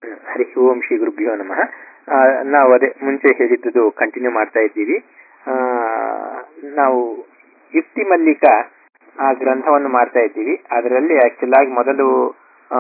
ಹರಿ ಓಂ ಶ್ರೀ ಗುರುಭ್ಯೋ ನಮಃ ಆ, ನಾವು ಅದೇ ಮುಂಚೆ ಹೇಳಿದ್ದು ಕಂಟಿನ್ಯೂ ಮಾಡ್ತಾ ಇದ್ದೀವಿ ಆ, ನಾವು ಯುಕ್ತಿ ಮಲ್ಲಿಕ ಆ ಗ್ರಂಥವನ್ನು ಮಾಡ್ತಾ ಇದ್ದೀವಿ ಅದರಲ್ಲಿ ಆಕ್ಚುಲ್ ಆಗಿ ಮೊದಲು ಆ,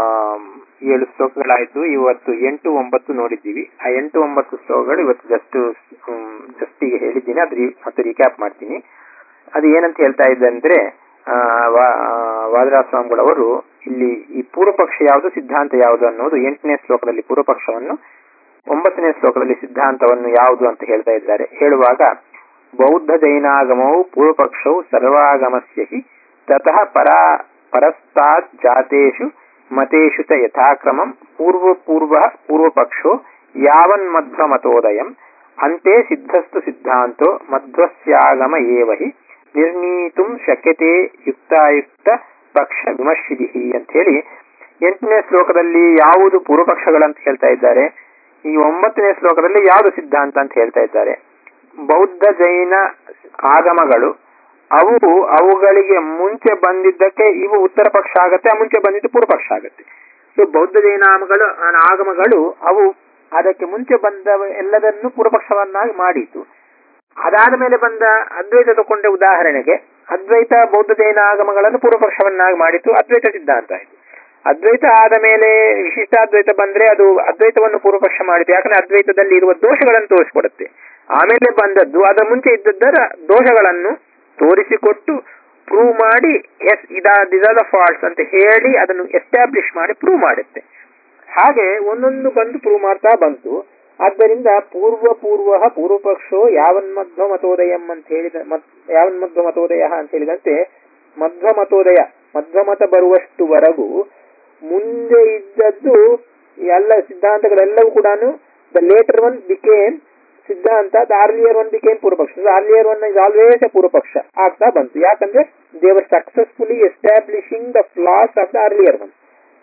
ಏಳು ಶ್ಲೋಕಗಳಾಯ್ತು ಇವತ್ತು ಎಂಟು ಒಂಬತ್ತು ನೋಡಿದ್ದೀವಿ ಆ ಎಂಟು ಒಂಬತ್ತು ಶ್ಲೋಕಗಳು ಇವತ್ತು ಜಸ್ಟ್ ಜಸ್ಟ್ ಈಗ ಹೇಳಿದ್ದೀನಿ ಅದ್ರ ಮತ್ತೆ ರೀಕ್ಯಾಪ್ ಮಾಡ್ತೀನಿ ಅದು ಏನಂತ ಹೇಳ್ತಾ ಇದ್ದೆ ಅಂದ್ರೆ ಆ, ವಾ- ವಾದರಾಜ ಸ್ವಾಮಿಗಳವರು ಇಲ್ಲಿ ಈ ಪೂರ್ವ ಪಕ್ಷ ಯಾವುದು ಸಿದ್ಧಾಂತ ಯಾವುದು ಅನ್ನೋದು ಎಂಟನೇ ಶ್ಲೋಕದಲ್ಲಿ ಪೂರ್ವ ಪಕ್ಷವನ್ನು ಒಂಬತ್ತನೇ ಶ್ಲೋಕದಲ್ಲಿ ಸಿದ್ಧಾಂತವನ್ನು ಯಾವುದು ಅಂತ ಹೇಳ್ತಾ ಇದ್ದಾರೆ ಹೇಳುವಾಗ ಬೌದ್ಧ ಜೈನಾಗಮವು ಪೂರ್ವ ಪಕ್ಷವು ಸರ್ವಾಗಮಸ್ಯ ಹಿ ತತಃ ಪರಾ ಪರಸ್ತಾತ್ ಜಾತೇಷು ಮತೇಷು ಚ ಯಥಾಕ್ರಮಂ ಪೂರ್ವ ಪೂರ್ವ ಪೂರ್ವ ಪಕ್ಷೋ ಯಾವನ್ ಮಧ್ವ ಮತೋದಯಂ ಅಂತೆ ಸಿದ್ಧಸ್ತು ಸಿದ್ಧಾಂತೋ ಮಧ್ವಸ್ಯಾಗಮ ಏವ ಹಿ ನಿರ್ಣೀತುಂ ಶಕ್ಯತೆ ಯುಕ್ತಾಯುಕ್ತ ಪಕ್ಷ ವಿಮರ್ಶಿದಿ ಅಂತ ಹೇಳಿ ಎಂಟನೇ ಶ್ಲೋಕದಲ್ಲಿ ಯಾವುದು ಪೂರ್ವ ಪಕ್ಷಗಳಂತ ಹೇಳ್ತಾ ಇದ್ದಾರೆ ಈ ಒಂಬತ್ತನೇ ಶ್ಲೋಕದಲ್ಲಿ ಯಾವುದು ಸಿದ್ಧಾಂತ ಅಂತ ಹೇಳ್ತಾ ಇದ್ದಾರೆ ಬೌದ್ಧ ಜೈನ ಆಗಮಗಳು ಅವು ಅವುಗಳಿಗೆ ಮುಂಚೆ ಬಂದಿದ್ದಕ್ಕೆ ಇವು ಉತ್ತರ ಪಕ್ಷ ಆಗತ್ತೆ ಆ ಮುಂಚೆ ಬಂದಿದ್ದು ಪೂರ್ವ ಪಕ್ಷ ಆಗತ್ತೆ ಸೊ ಬೌದ್ಧ ಜೈನಾಮಗಳು ಆಗಮಗಳು ಅವು ಅದಕ್ಕೆ ಮುಂಚೆ ಬಂದ ಎಲ್ಲದನ್ನು ಪೂರ್ವಪಕ್ಷವನ್ನಾಗಿ ಮಾಡಿತು ಅದಾದ ಮೇಲೆ ಬಂದ ಅದ್ವೈತ ತಗೊಂಡೆ ಉದಾಹರಣೆಗೆ ಅದ್ವೈತ ಬೌದ್ಧ ಜೈನ ಆಗಮಗಳನ್ನು ಪೂರ್ವಪಕ್ಷವನ್ನಾಗಿ ಮಾಡಿತು ಅದ್ವೈತ ಸಿದ್ಧಾಂತ ಆಯಿತು ಅದ್ವೈತ ಆದ ಮೇಲೆ ವಿಶಿಷ್ಟಾದ್ವೈತ ಬಂದ್ರೆ ಅದು ಅದ್ವೈತವನ್ನು ಪೂರ್ವಪಕ್ಷ ಮಾಡಿತು ಯಾಕಂದ್ರೆ ಅದ್ವೈತದಲ್ಲಿ ಇರುವ ದೋಷಗಳನ್ನು ತೋರಿಸಿಕೊಡುತ್ತೆ ಆಮೇಲೆ ಬಂದದ್ದು ಅದರ ಮುಂಚೆ ಇದ್ದದ್ದರ ದೋಷಗಳನ್ನು ತೋರಿಸಿಕೊಟ್ಟು ಪ್ರೂವ್ ಮಾಡಿ ಎಸ್ ಇದ ದಿಸ್ ಆರ್ ದ ಫಾಲ್ಟ್ಸ್ ಅಂತ ಹೇಳಿ ಅದನ್ನು ಎಸ್ಟಾಬ್ಲಿಷ್ ಮಾಡಿ ಪ್ರೂವ್ ಮಾಡುತ್ತೆ ಹಾಗೆ ಒಂದೊಂದು ಬಂದು ಪ್ರೂವ್ ಮಾಡ್ತಾ ಬಂತು ಆದ್ದರಿಂದ ಪೂರ್ವ ಪೂರ್ವ ಪೂರ್ವ ಪಕ್ಷೋ ಯಾವನ್ಮಧ್ವ ಮತೋದಯಂ ಅಂತ ಹೇಳಿದ ಯಾವನ್ಮಧ್ವ ಮತೋದಯ ಅಂತ ಹೇಳಿದಂತೆ ಮಧ್ವ ಮತೋದಯ ಮಧ್ವ ಮತ ಬರುವಷ್ಟುವರೆಗೂ ಮುಂದೆ ಇದ್ದದ್ದು ಎಲ್ಲ ಸಿದ್ಧಾಂತಗಳೆಲ್ಲವೂ ಕೂಡ ದ ಲೇಟರ್ ಒನ್ ಬಿಕೇಮ್ ಸಿದ್ಧಾಂತ ದ ಆರ್ಲಿಯರ್ ಒನ್ ಬಿಕೇಮ್ ಪೂರ್ವಪಕ್ಷ earlier one is always a ಪೂರ್ವಪಕ್ಷ ಆಗ್ತಾ ಬಂತು ಯಾಕಂದ್ರೆ they were successfully establishing the flaws of the earlier one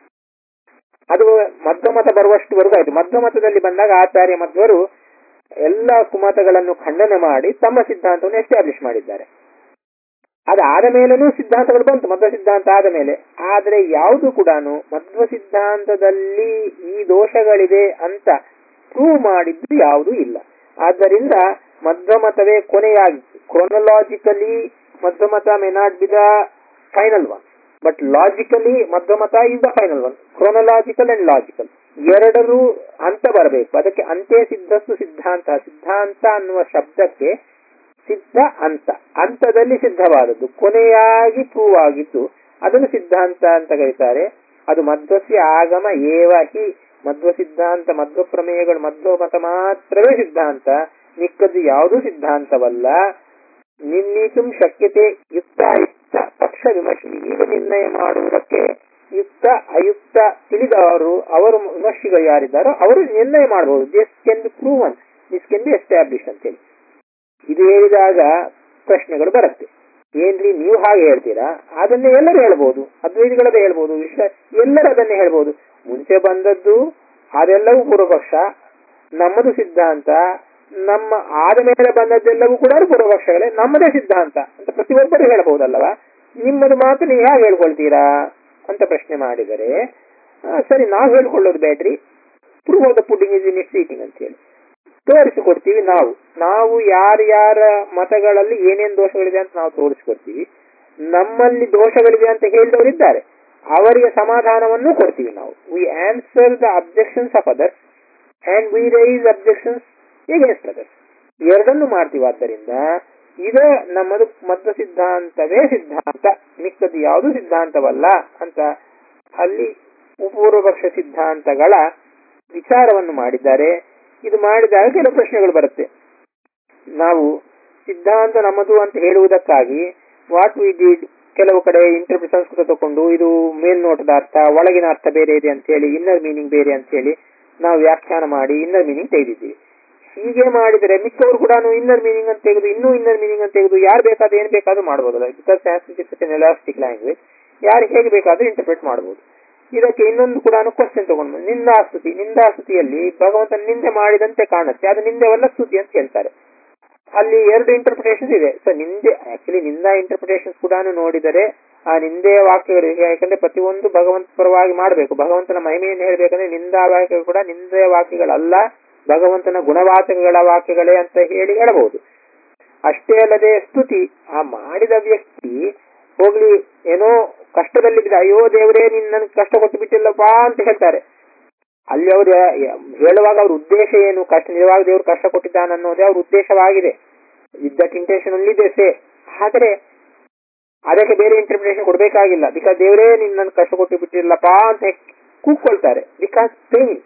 ಅದು ಮಧ್ವಮತ ಬರುವಷ್ಟುವರೆಗೂ ಆಯ್ತು ಮಧ್ವಮತದಲ್ಲಿ ಬಂದಾಗ ಆಚಾರ್ಯ ಮಧ್ವರು ಎಲ್ಲ ಕುಮತಗಳನ್ನು ಖಂಡನೆ ಮಾಡಿ ತಮ್ಮ ಸಿದ್ಧಾಂತವನ್ನು ಎಸ್ಟಾಬ್ಲಿಷ್ ಮಾಡಿದ್ದಾರೆ ಅದಾದ ಮೇಲೂ ಸಿದ್ಧಾಂತಗಳು ಬಂತು ಮಧ್ವ ಸಿದ್ಧಾಂತ ಆದ ಮೇಲೆ ಆದ್ರೆ ಯಾವುದು ಕೂಡ ಮಧ್ವ ಸಿದ್ಧಾಂತದಲ್ಲಿ ಈ ದೋಷಗಳಿದೆ ಅಂತ ಪ್ರೂವ್ ಮಾಡಿದ್ದು ಯಾವುದೂ ಇಲ್ಲ ಆದ್ದರಿಂದ ಮಧ್ವಮತವೇ ಕೊನೆಯಾಗಿತ್ತು ಕ್ರೊನಲಾಜಿಕಲಿ ಮಧ್ವಮತ may not be the final one but logically ಮಧ್ವಮತ is the final one chronological and logical ಎರಡರೂ ಅಂತ ಬರಬೇಕು ಅದಕ್ಕೆ ಅಂತೆ ಸಿದ್ಧಸ್ತು ಸಿದ್ಧಾಂತ ಸಿದ್ಧಾಂತ ಅನ್ನುವ ಶಬ್ದಕ್ಕೆ ಸಿದ್ಧ ಅಂತ ಅಂತದಲ್ಲಿ ಸಿದ್ಧವಾದದ್ದು ಕೊನೆಯಾಗಿ ಪ್ರೂವ್ ಆಗಿದ್ದು ಅದನ್ನು ಸಿದ್ಧಾಂತ ಅಂತ ಕರೀತಾರೆ ಅದು ಮಧ್ವಸ್ಯ ಆಗಮ ಏವ ಹಿ ಮಧ್ವ ಸಿದ್ಧಾಂತ ಮಧ್ವ ಪ್ರಮೇಯಗಳು ಮಧ್ವ ಮತ ಮಾತ್ರವೇ ಸಿದ್ಧಾಂತ ಮಿಕ್ಕದ್ದು ಯಾವುದೂ ಸಿದ್ಧಾಂತವಲ್ಲ ನಿರ್ಣೀತು ಶಕ್ಯತೆ ಯುಕ್ತಾಯುಕ್ತ ಪಕ್ಷ ವಿಮರ್ಶಿ ಈಗ ನಿರ್ಣಯ ಮಾಡುವುದಕ್ಕೆ ಯುಕ್ತ ಅಯುಕ್ತ ತಿಳಿದವರು ಅವರು ವಿಮರ್ಶಿಗಳು ಯಾರಿದ್ದಾರೋ ಅವರು ನಿರ್ಣಯ ಮಾಡಬಹುದು this can be proven this can be establish ಅಂತೇಳಿ ಇದು ಹೇಳಿದಾಗ ಪ್ರಶ್ನೆಗಳು ಬರುತ್ತೆ ಏನ್ರಿ ನೀವು ಹಾಗೆ ಹೇಳ್ತೀರಾ ಅದನ್ನೇ ಎಲ್ಲರೂ ಹೇಳ್ಬೋದು ಅದ್ವೈತಿಗಳದೇ ಹೇಳ್ಬೋದು ವಿಶ್ವ ಎಲ್ಲರೂ ಅದನ್ನೇ ಹೇಳ್ಬೋದು ಮುಂಚೆ ಬಂದದ್ದು ಅದೆಲ್ಲವೂ ಪೂರ್ವಪಕ್ಷ ನಮ್ಮದು ಸಿದ್ಧಾಂತ ನಮ್ಮ ಆದ ಮೇಲೆ ಬಂದದ್ದೆಲ್ಲವೂ ಕೂಡ ಪೂರ್ವಪಕ್ಷಗಳೇ ನಮ್ಮದೇ ಸಿದ್ಧಾಂತ ಅಂತ ಪ್ರತಿಯೊಬ್ಬರು ಹೇಳಬಹುದಲ್ಲವಾ ನಿಮ್ಮದು ಮಾತು ನೀವು ಹೇಗೆ ಹೇಳ್ಕೊಳ್ತೀರಾ ಅಂತ ಪ್ರಶ್ನೆ ಮಾಡಿದರೆ ಸರಿ ನಾವು ಹೇಳ್ಕೊಳ್ಳೋದು ಬೇಡ್ರಿ prove of the pudding is in its eating ಅಂತ ಹೇಳಿ ತೋರಿಸಿಕೊಡ್ತೀವಿ ನಾವು ನಾವು ಯಾರ್ಯಾರ ಮತಗಳಲ್ಲಿ ಏನೇನು ದೋಷಗಳಿದೆ ಅಂತ ನಾವು ತೋರಿಸಿಕೊಡ್ತೀವಿ ನಮ್ಮಲ್ಲಿ ದೋಷಗಳಿದೆ ಅಂತ ಹೇಳಿದವರಿದ್ದಾರೆ ಅವರಿಗೆ ಸಮಾಧಾನವನ್ನು ಕೊಡ್ತೀವಿ ನಾವು we answer the objections of others and we raise objections against others ಎರಡನ್ನು ಮಾಡ್ತೀವಿ ಆದ್ದರಿಂದ ಇದೇ ನಮ್ಮದು ಮಧ್ವ ಸಿದ್ಧಾಂತವೇ ಸಿದ್ಧಾಂತ ಮಿಕ್ಕದ್ದು ಯಾವುದು ಸಿದ್ಧಾಂತವಲ್ಲ ಅಂತ ಅಲ್ಲಿ ಪೂರ್ವಪಕ್ಷ ಸಿದ್ಧಾಂತಗಳ ವಿಚಾರವನ್ನು ಮಾಡಿದ್ದಾರೆ ಇದು ಮಾಡಿದಾಗ ಕೆಲವು ಪ್ರಶ್ನೆಗಳು ಬರುತ್ತೆ ನಾವು ಸಿದ್ಧಾಂತ ನಮ್ಮದು ಅಂತ ಹೇಳುವುದಕ್ಕಾಗಿ ವಾಟ್ ವಿ ಡಿಡ್ ಕೆಲವು ಕಡೆ ಇಂಟರ್ಪ್ರಿ ಸಂಸ್ಕೃತ ತಗೊಂಡು ಇದು ಮೇಲ್ನೋಟದ ಅರ್ಥ ಒಳಗಿನ ಅರ್ಥ ಬೇರೆ ಇದೆ ಅಂತ ಹೇಳಿ ಇನ್ನರ್ ಮೀನಿಂಗ್ ಬೇರೆ ಅಂತ ಹೇಳಿ ನಾವು ವ್ಯಾಖ್ಯಾನ ಮಾಡಿ ಇನ್ನರ್ ಮೀನಿಂಗ್ ತೆಗೆದಿದ್ದೀವಿ ಹೀಗೆ ಮಾಡಿದರೆ ಮಿಕ್ಕವರು ಕೂಡ ಇನ್ನರ್ ಮೀನಿಂಗ್ ಅಂತ ತೆಗೆದು ಇನ್ನೂ ಇನ್ನರ್ ಮೀನಿಂಗ್ ಅಂತ ತೆಗೆದು ಯಾರು ಬೇಕಾದ್ರೆ ಏನ್ ಬೇಕಾದ್ರೂ ಮಾಡಬಹುದಲ್ಲ ಬಿಕಾಸ್ ಸ್ಯಾನ್ಸ್ಕ್ರಿಟ್ ಎಲಾಸ್ಟಿಕ್ ಲ್ಯಾಂಗ್ವೇಜ್ ಯಾರು ಹೇಗೆ ಬೇಕಾದ್ರೂ ಇಂಟರ್ಪ್ರಿಟ್ ಮಾಡಬಹುದು ಇದಕ್ಕೆ ಇನ್ನೊಂದು ಕೂಡ ಕ್ವಶನ್ ತಗೊಂಡು ನಿಂದಾಸ್ತುತಿ ನಿಂದಾಸ್ತುತಿಯಲ್ಲಿ ಭಗವಂತ ನಿಂದೆ ಮಾಡಿದಂತೆ ಕಾಣುತ್ತೆ ಅದು ನಿಂದೆವಲ್ಲ ಸ್ತುತಿ ಅಂತ ಹೇಳ್ತಾರೆ ಅಲ್ಲಿ ಎರಡು ಇಂಟರ್ಪ್ರಿಟೇಷನ್ಸ್ ಇದೆ ಸೊ ನಿಂದೆ ಆಕ್ಚುಲಿ ನಿಂದ ಇಂಟರ್ಪ್ರಿಟೇಷನ್ಸ್ ಕೂಡ ನೋಡಿದರೆ ಆ ನಿಂದೆಯ ವಾಕ್ಯಗಳು ಯಾಕಂದ್ರೆ ಪ್ರತಿಯೊಂದು ಭಗವಂತ ಪರವಾಗಿ ಮಾಡಬೇಕು ಭಗವಂತನ ಮಹಿಮೆಯನ್ನು ಹೇಳ್ಬೇಕಂದ್ರೆ ನಿಂದಾ ವಾಕ್ಯಗಳು ಕೂಡ ನಿಂದೆಯ ವಾಕ್ಯಗಳಲ್ಲ ಭಗವಂತನ ಗುಣವಾಚಕಗಳ ವಾಕ್ಯಗಳೇ ಅಂತ ಹೇಳಿ ಹೇಳಬಹುದು ಅಷ್ಟೇ ಅಲ್ಲದೆ ಸ್ತುತಿ ಆ ಮಾಡಿದ ವ್ಯಕ್ತಿ ಹೋಗ್ಲಿ ಏನೋ ಕಷ್ಟದಲ್ಲಿ ಬಿದ್ದ ಅಯ್ಯೋ ದೇವರೇ ನೀನ್ ನನ್ಗೆ ಕಷ್ಟ ಕೊಟ್ಟು ಬಿಟ್ಟಿಲ್ಲಪ್ಪಾ ಅಂತ ಹೇಳ್ತಾರೆ ಅಲ್ಲಿ ಅವರು ಹೇಳುವಾಗ ಅವ್ರ ಉದ್ದೇಶ ಏನು ಕಷ್ಟ ನಿಜವಾಗ ದೇವರು ಕಷ್ಟ ಕೊಟ್ಟಿದ್ದಾನೆ ಅನ್ನೋದೇ ಅವ್ರ ಉದ್ದೇಶವಾಗಿದೆ ವಿತ್ ದಟ್ ಇಂಟೆನ್ಷನ್ ಅಲ್ಲಿ ಇದೆ ಸೇ ಆದರೆ ಅದಕ್ಕೆ ಬೇರೆ ಇಂಟರ್ಪ್ರಿಟೇಷನ್ ಕೊಡಬೇಕಾಗಿಲ್ಲ ಬಿಕಾಸ್ ದೇವರೇ ನೀನ್ ನನ್ ಕಷ್ಟ ಕೊಟ್ಟು ಬಿಟ್ಟಿಲ್ಲಪ್ಪ ಅಂತ ಕೂಗ್ಕೊಳ್ತಾರೆ ಬಿಕಾಸ್ ಪೇನ್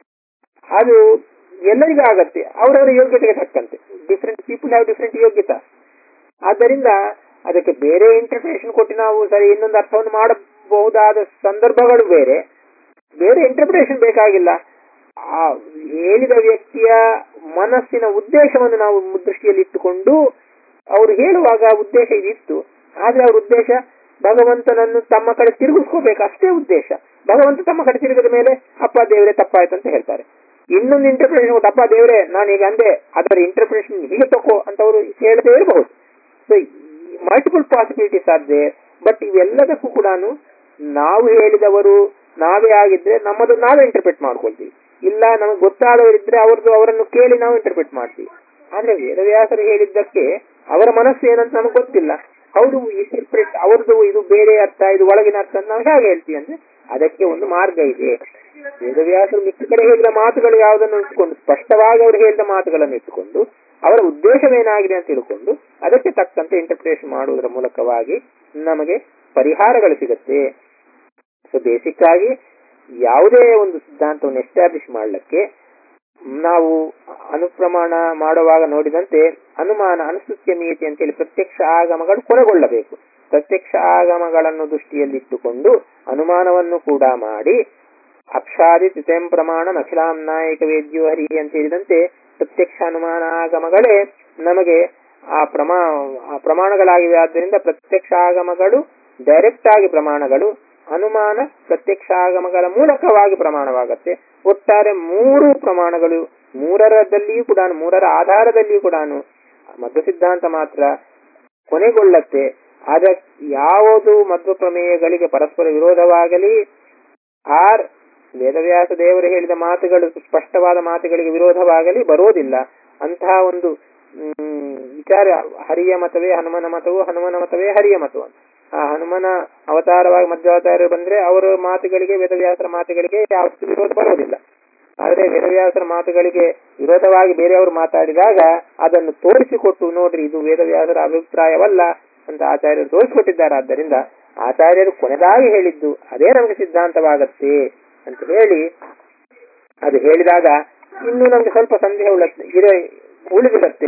ಅದು ಎಲ್ಲರಿಗೂ ಆಗತ್ತೆ ಅವರವರ ಯೋಗ್ಯತೆಗೆ ತಕ್ಕಂತೆ ಡಿಫ್ರೆಂಟ್ ಪೀಪಲ್ ಹ್ಯಾವ್ ಡಿಫ್ರೆಂಟ್ ಯೋಗ್ಯತಾ ಆದ್ದರಿಂದ ಅದಕ್ಕೆ ಬೇರೆ ಇಂಟರ್ಪ್ರಿಟೇಷನ್ ಕೊಟ್ಟು ನಾವು ಸರಿ ಇನ್ನೊಂದು ಅರ್ಥವನ್ನು ಮಾಡಬಹುದಾದ ಸಂದರ್ಭಗಳು ಬೇರೆ ಬೇರೆ ಇಂಟರ್ಪ್ರಿಟೇಷನ್ ಬೇಕಾಗಿಲ್ಲ ಆ ಹೇಳಿದ ವ್ಯಕ್ತಿಯ ಮನಸ್ಸಿನ ಉದ್ದೇಶವನ್ನು ನಾವು ದೃಷ್ಟಿಯಲ್ಲಿ ಇಟ್ಟುಕೊಂಡು ಅವರು ಹೇಳುವಾಗ ಉದ್ದೇಶ ಇದಿತ್ತು ಆದ್ರೆ ಅವ್ರ ಉದ್ದೇಶ ಭಗವಂತನನ್ನು ತಮ್ಮ ಕಡೆ ತಿರುಗಿಸ್ಕೋಬೇಕು ಅಷ್ಟೇ ಉದ್ದೇಶ ಭಗವಂತ ತಮ್ಮ ಕಡೆ ತಿರುಗಿದ ಮೇಲೆ ಅಪ್ಪ ದೇವರೇ ತಪ್ಪಾಯ್ತು ಅಂತ ಹೇಳ್ತಾರೆ ಇನ್ನೊಂದು ಇಂಟರ್ಪ್ರಿಟೇಷನ್ ಕೊಟ್ಟು ಅಪ್ಪ ದೇವರೇ ನಾನು ಈಗ ಅಂದೆ ಅದರ ಇಂಟರ್ಪ್ರಿಟೇಷನ್ ಹೀಗೆ ತಕೋ ಅಂತ ಅವರು ಹೇಳದೇ ಇರಬಹುದು so multiple possibilities are there but ಇವೆಲ್ಲದಕ್ಕೂ ಕೂಡ ನಾವು ಹೇಳಿದವರು ನಾವೇ ಆಗಿದ್ರೆ ನಮ್ಮದು ನಾವೇ ಇಂಟರ್ಪ್ರಿಟ್ ಮಾಡ್ಕೊಳ್ತೀವಿ ಇಲ್ಲ ನಮಗೆ ಗೊತ್ತಾದವರಿದ್ರೆ ಅವ್ರದ್ದು ಅವರನ್ನು ಕೇಳಿ ನಾವು ಇಂಟರ್ಪ್ರಿಟ್ ಮಾಡ್ತೀವಿ ಆದ್ರೆ ವೇದವ್ಯಾಸರು ಹೇಳಿದ್ದಕ್ಕೆ ಅವರ ಮನಸ್ಸು ಏನಂತ ನಮಗೆ ಗೊತ್ತಿಲ್ಲ ಹೌದು ಇಂಟರ್ಪ್ರಿಟ್ ಅವ್ರದ್ದು ಇದು ಬೇರೆ ಅರ್ಥ ಇದು ಒಳಗಿನ ಅರ್ಥ ಅಂತ ನಾವು ಹೇಗೆ ಹೇಳ್ತೀವಿ ಅಂದ್ರೆ ಅದಕ್ಕೆ ಒಂದು ಮಾರ್ಗ ಇದೆ ವೇದವ್ಯಾಸರು ಮಿಕ್ಕ ಕಡೆ ಹೇಳಿದ ಮಾತುಗಳು ಯಾವುದನ್ನು ಇಟ್ಟುಕೊಂಡು ಸ್ಪಷ್ಟವಾಗಿ ಅವರು ಹೇಳಿದ ಮಾತುಗಳನ್ನು ಇಟ್ಟುಕೊಂಡು ಅವರ ಉದ್ದೇಶವೇನಾಗಿದೆ ಅಂತ ತಿಳ್ಕೊಂಡು ಅದಕ್ಕೆ ತಕ್ಕಂತೆ ಇಂಟರ್ಪ್ರಿಟೇಷನ್ ಮಾಡುವುದರ ಮೂಲಕವಾಗಿ ನಮಗೆ ಪರಿಹಾರಗಳು ಸಿಗುತ್ತೆ ಸೊ ಬೇಸಿಕ್ ಆಗಿ ಯಾವುದೇ ಒಂದು ಸಿದ್ಧಾಂತವನ್ನು ಎಸ್ಟಾಬ್ಲಿಷ್ ಮಾಡಲಿಕ್ಕೆ ನಾವು ಅನುಪ್ರಮಾಣ ಮಾಡುವಾಗ ನೋಡಿದಂತೆ ಅನುಮಾನ ಅನುಸೃತ್ಯ ನೀತಿ ಅಂತೇಳಿ ಪ್ರತ್ಯಕ್ಷ ಆಗಮಗಳು ಕೊನೆಗೊಳ್ಳಬೇಕು ಪ್ರತ್ಯಕ್ಷ ಆಗಮಗಳನ್ನು ದೃಷ್ಟಿಯಲ್ಲಿಟ್ಟುಕೊಂಡು ಅನುಮಾನವನ್ನು ಕೂಡ ಮಾಡಿ ಅಕ್ಷಾದಿ ತ್ರಿತಯಂ ಪ್ರಮಾಣ ಅಖಿಲಾಂ ನಾಯಕ ವೇದ್ಯೋ ಹರಿ ಅಂತ ಹೇಳಿದಂತೆ ಪ್ರತ್ಯಕ್ಷ ಅನುಮಾನ ಆಗಮಗಳೇ ನಮಗೆ ಆ ಪ್ರಮಾ ಆ ಪ್ರಮಾಣಗಳಾಗಿವೆ ಆದ್ದರಿಂದ ಪ್ರತ್ಯಕ್ಷ ಆಗಮಗಳು ಡೈರೆಕ್ಟ್ ಆಗಿ ಪ್ರಮಾಣಗಳು ಅನುಮಾನ ಪ್ರತ್ಯಕ್ಷ ಆಗಮಗಳ ಮೂಲಕವಾಗಿ ಪ್ರಮಾಣವಾಗತ್ತೆ ಒಟ್ಟಾರೆ ಮೂರು ಪ್ರಮಾಣಗಳು ಮೂರರದಲ್ಲಿಯೂ ಕೂಡ ಮೂರರ ಆಧಾರದಲ್ಲಿಯೂ ಕೂಡ ಮಧ್ವ ಸಿದ್ಧಾಂತ ಮಾತ್ರ ಕೊನೆಗೊಳ್ಳತ್ತೆ ಆದ ಯಾವುದು ಮಧ್ವ ಪ್ರಮೇಯಗಳಿಗೆ ಪರಸ್ಪರ ವಿರೋಧವಾಗಲಿ ಆರ್ ವೇದವ್ಯಾಸ ದೇವರು ಹೇಳಿದ ಮಾತುಗಳು ಸ್ಪಷ್ಟವಾದ ಮಾತುಗಳಿಗೆ ವಿರೋಧವಾಗಲಿ ಬರೋದಿಲ್ಲ ಅಂತಹ ಒಂದು ವಿಚಾರ ಹರಿಯ ಮತವೇ ಹನುಮನ ಮತವು ಹನುಮನ ಮತವೇ ಹರಿಯ ಮತವು ಆ ಹನುಮನ ಅವತಾರವಾಗಿ ಮಧ್ವಾಚಾರ್ಯರು ಬಂದ್ರೆ ಅವರ ಮಾತುಗಳಿಗೆ ವೇದವ್ಯಾಸರ ಮಾತುಗಳಿಗೆ ಯಾವತ್ತೂ ವಿರೋಧ ಬರೋದಿಲ್ಲ ಆದ್ರೆ ವೇದವ್ಯಾಸರ ಮಾತುಗಳಿಗೆ ವಿರೋಧವಾಗಿ ಬೇರೆಯವರು ಮಾತಾಡಿದಾಗ ಅದನ್ನು ತೋರಿಸಿಕೊಟ್ಟು ನೋಡ್ರಿ ಇದು ವೇದವ್ಯಾಸರ ಅಭಿಪ್ರಾಯವಲ್ಲ ಅಂತ ಆಚಾರ್ಯರು ತೋರಿಸಿಕೊಟ್ಟಿದ್ದಾರೆ ಆದ್ದರಿಂದ ಆಚಾರ್ಯರು ಕೊನೆದಾಗಿ ಹೇಳಿದ್ದು ಅದೇ ನಮಗೆ ಸಿದ್ಧಾಂತವಾಗತ್ತೆ ಅಂತ ಹೇಳಿ ಅದು ಹೇಳಿದಾಗ ಇನ್ನು ನಮ್ಗೆ ಸ್ವಲ್ಪ ಸಂದೇಹ ಉಳತ್ತೆ ಇರೋ ಉಳಿದಿರುತ್ತೆ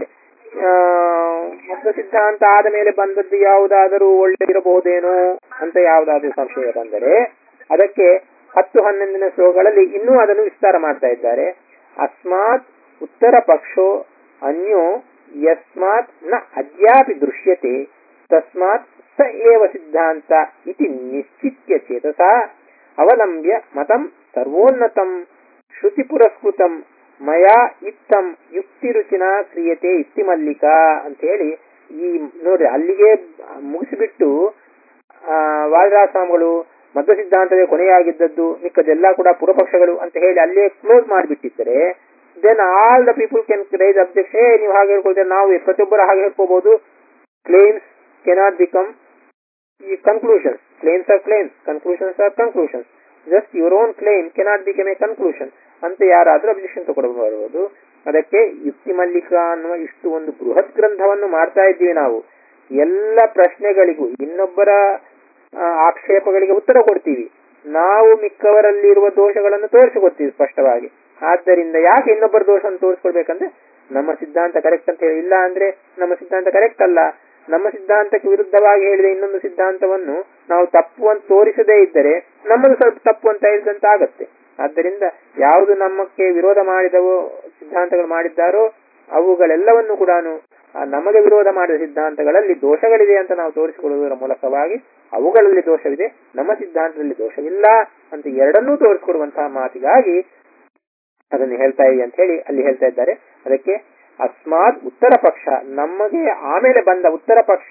ಮಧ್ವ ಸಿದ್ಧಾಂತ ಆದ ಮೇಲೆ ಬಂದದ್ದು ಯಾವುದಾದರೂ ಒಳ್ಳೆದಿರಬಹುದೇನೋ ಅಂತ ಯಾವುದಾದ್ರೂ ಸಂಶಯ ಬಂದರೆ ಅದಕ್ಕೆ ಹತ್ತು ಹನ್ನೊಂದಿನ ಶ್ಲೋಕಗಳಲ್ಲಿ ಇನ್ನೂ ಅದನ್ನು ವಿಸ್ತಾರ ಮಾಡ್ತಾ ಇದ್ದಾರೆ ಅಸ್ಮಾತ್ ಉತ್ತರ ಪಕ್ಷೋ ಅನ್ಯೋ ಯಸ್ಮಾತ್ ನ ಅದ್ಯಾಪಿ ದೃಶ್ಯತೆ ತಸ್ಮಾತ್ ಸ ಏವ ಸಿದ್ಧಾಂತ ಇತಿ ನಿಶ್ಚಿತ್ಯ ಚೇತಸ ಅವಲಂಬ್ಯ ಮತಂ ಸರ್ವೋನ್ನತಂ ಶ್ರುತಿ ಪುರಸ್ಕೃತಂ ಮಯಾ ಇತ್ತಂ ಯುಕ್ತಿ ರುಚಿನ ಕ್ರಿಯತೆ ಇತ್ತಿ ಮಲ್ಲಿಕ ಅಂತ ಹೇಳಿ ಈ ನೋಡ್ರಿ ಅಲ್ಲಿಗೆ ಮುಗಿಸಿಬಿಟ್ಟು ಆ ವಾದರಾಜ ಸ್ವಾಮಿಗಳು ಮಧ್ವ ಸಿದ್ಧಾಂತವೇ ಕೊನೆಯಾಗಿದ್ದದ್ದು ಮಿಕ್ಕದೆಲ್ಲ ಕೂಡ ಪುರಪಕ್ಷಗಳು ಅಂತ ಹೇಳಿ ಅಲ್ಲೇ ಕ್ಲೋಸ್ ಮಾಡಿಬಿಟ್ಟಿದ್ದರೆ then all the people can raise objection ಏ ನೀವು ಹಾಗೆ ಹೇಳ್ಕೊಳ್ತಾರೆ ನಾವು ಪ್ರತಿಯೊಬ್ಬರು ಹಾಗೆ ಹೇಳ್ಕೋಬಹುದು ಕ್ಲೇಮ್ಸ್ ಕೆನಾಟ್ ಬಿಕಮ್ ಈ conclusions claims are claims conclusions are conclusions just your own claim cannot become a conclusion ಅಂತ ಯಾರಾದ್ರೂ ಅಬ್ಜೆಕ್ಷನ್ ತಗೊಳ್ಬಬಹುದು ಅದಕ್ಕೆ ಯುಕ್ತಿ ಮಲ್ಲಿಕ ಅನ್ನುವ ಇಷ್ಟು ಒಂದು ಬೃಹತ್ ಗ್ರಂಥವನ್ನು ಮಾಡ್ತಾ ಇದ್ದೀವಿ ನಾವು ಎಲ್ಲ ಪ್ರಶ್ನೆಗಳಿಗೂ ಇನ್ನೊಬ್ಬರ ಆಕ್ಷೇಪಗಳಿಗೆ ಉತ್ತರ ಕೊಡ್ತೀವಿ ನಾವು ಮಿಕ್ಕವರಲ್ಲಿರುವ ದೋಷಗಳನ್ನು ತೋರಿಸಿಕೊಡ್ತೀವಿ ಸ್ಪಷ್ಟವಾಗಿ ಆದ್ದರಿಂದ ಯಾಕೆ ಇನ್ನೊಬ್ಬರ ದೋಷವನ್ನು ತೋರಿಸ್ಕೊಡ್ಬೇಕಂದ್ರೆ ನಮ್ಮ ಸಿದ್ಧಾಂತ ಕರೆಕ್ಟ್ ಅಂತ ಹೇಳಿ ಇಲ್ಲ ಅಂದ್ರೆ ನಮ್ಮ ಸಿದ್ಧಾಂತ ಕರೆಕ್ಟ್ ಅಲ್ಲ ನಮ್ಮ ಸಿದ್ಧಾಂತಕ್ಕೆ ವಿರುದ್ಧವಾಗಿ ಹೇಳಿದ ಇನ್ನೊಂದು ಸಿದ್ಧಾಂತವನ್ನು ನಾವು ತಪ್ಪು ಅಂತ ತೋರಿಸದೇ ಇದ್ದರೆ ನಮ್ಮದು ಸ್ವಲ್ಪ ತಪ್ಪು ಅಂತ ಹೇಳಿದಂತ ಆಗತ್ತೆ ಆದ್ದರಿಂದ ಯಾವುದು ನಮ್ಮಕ್ಕೆ ವಿರೋಧ ಮಾಡಿದವೋ ಸಿದ್ಧಾಂತಗಳು ಮಾಡಿದ್ದಾರೋ ಅವುಗಳೆಲ್ಲವನ್ನು ಕೂಡ ನಮಗೆ ವಿರೋಧ ಮಾಡಿದ ಸಿದ್ಧಾಂತಗಳಲ್ಲಿ ದೋಷಗಳಿದೆ ಅಂತ ನಾವು ತೋರಿಸಿಕೊಳ್ಳುವುದರ ಮೂಲಕವಾಗಿ ಅವುಗಳಲ್ಲಿ ದೋಷವಿದೆ ನಮ್ಮ ಸಿದ್ಧಾಂತದಲ್ಲಿ ದೋಷವಿಲ್ಲ ಅಂತ ಎರಡನ್ನೂ ತೋರಿಸಿಕೊಡುವಂತಹ ಮಾತಿಗಾಗಿ ಅದನ್ನು ಹೇಳ್ತಾ ಇವಿ ಅಂತ ಹೇಳಿ ಅಲ್ಲಿ ಹೇಳ್ತಾ ಇದ್ದಾರೆ ಅದಕ್ಕೆ ಅಸ್ಮಾತ್ ಉತ್ತರ ಪಕ್ಷ ನಮಗೆ ಆಮೇಲೆ ಬಂದ ಉತ್ತರ ಪಕ್ಷ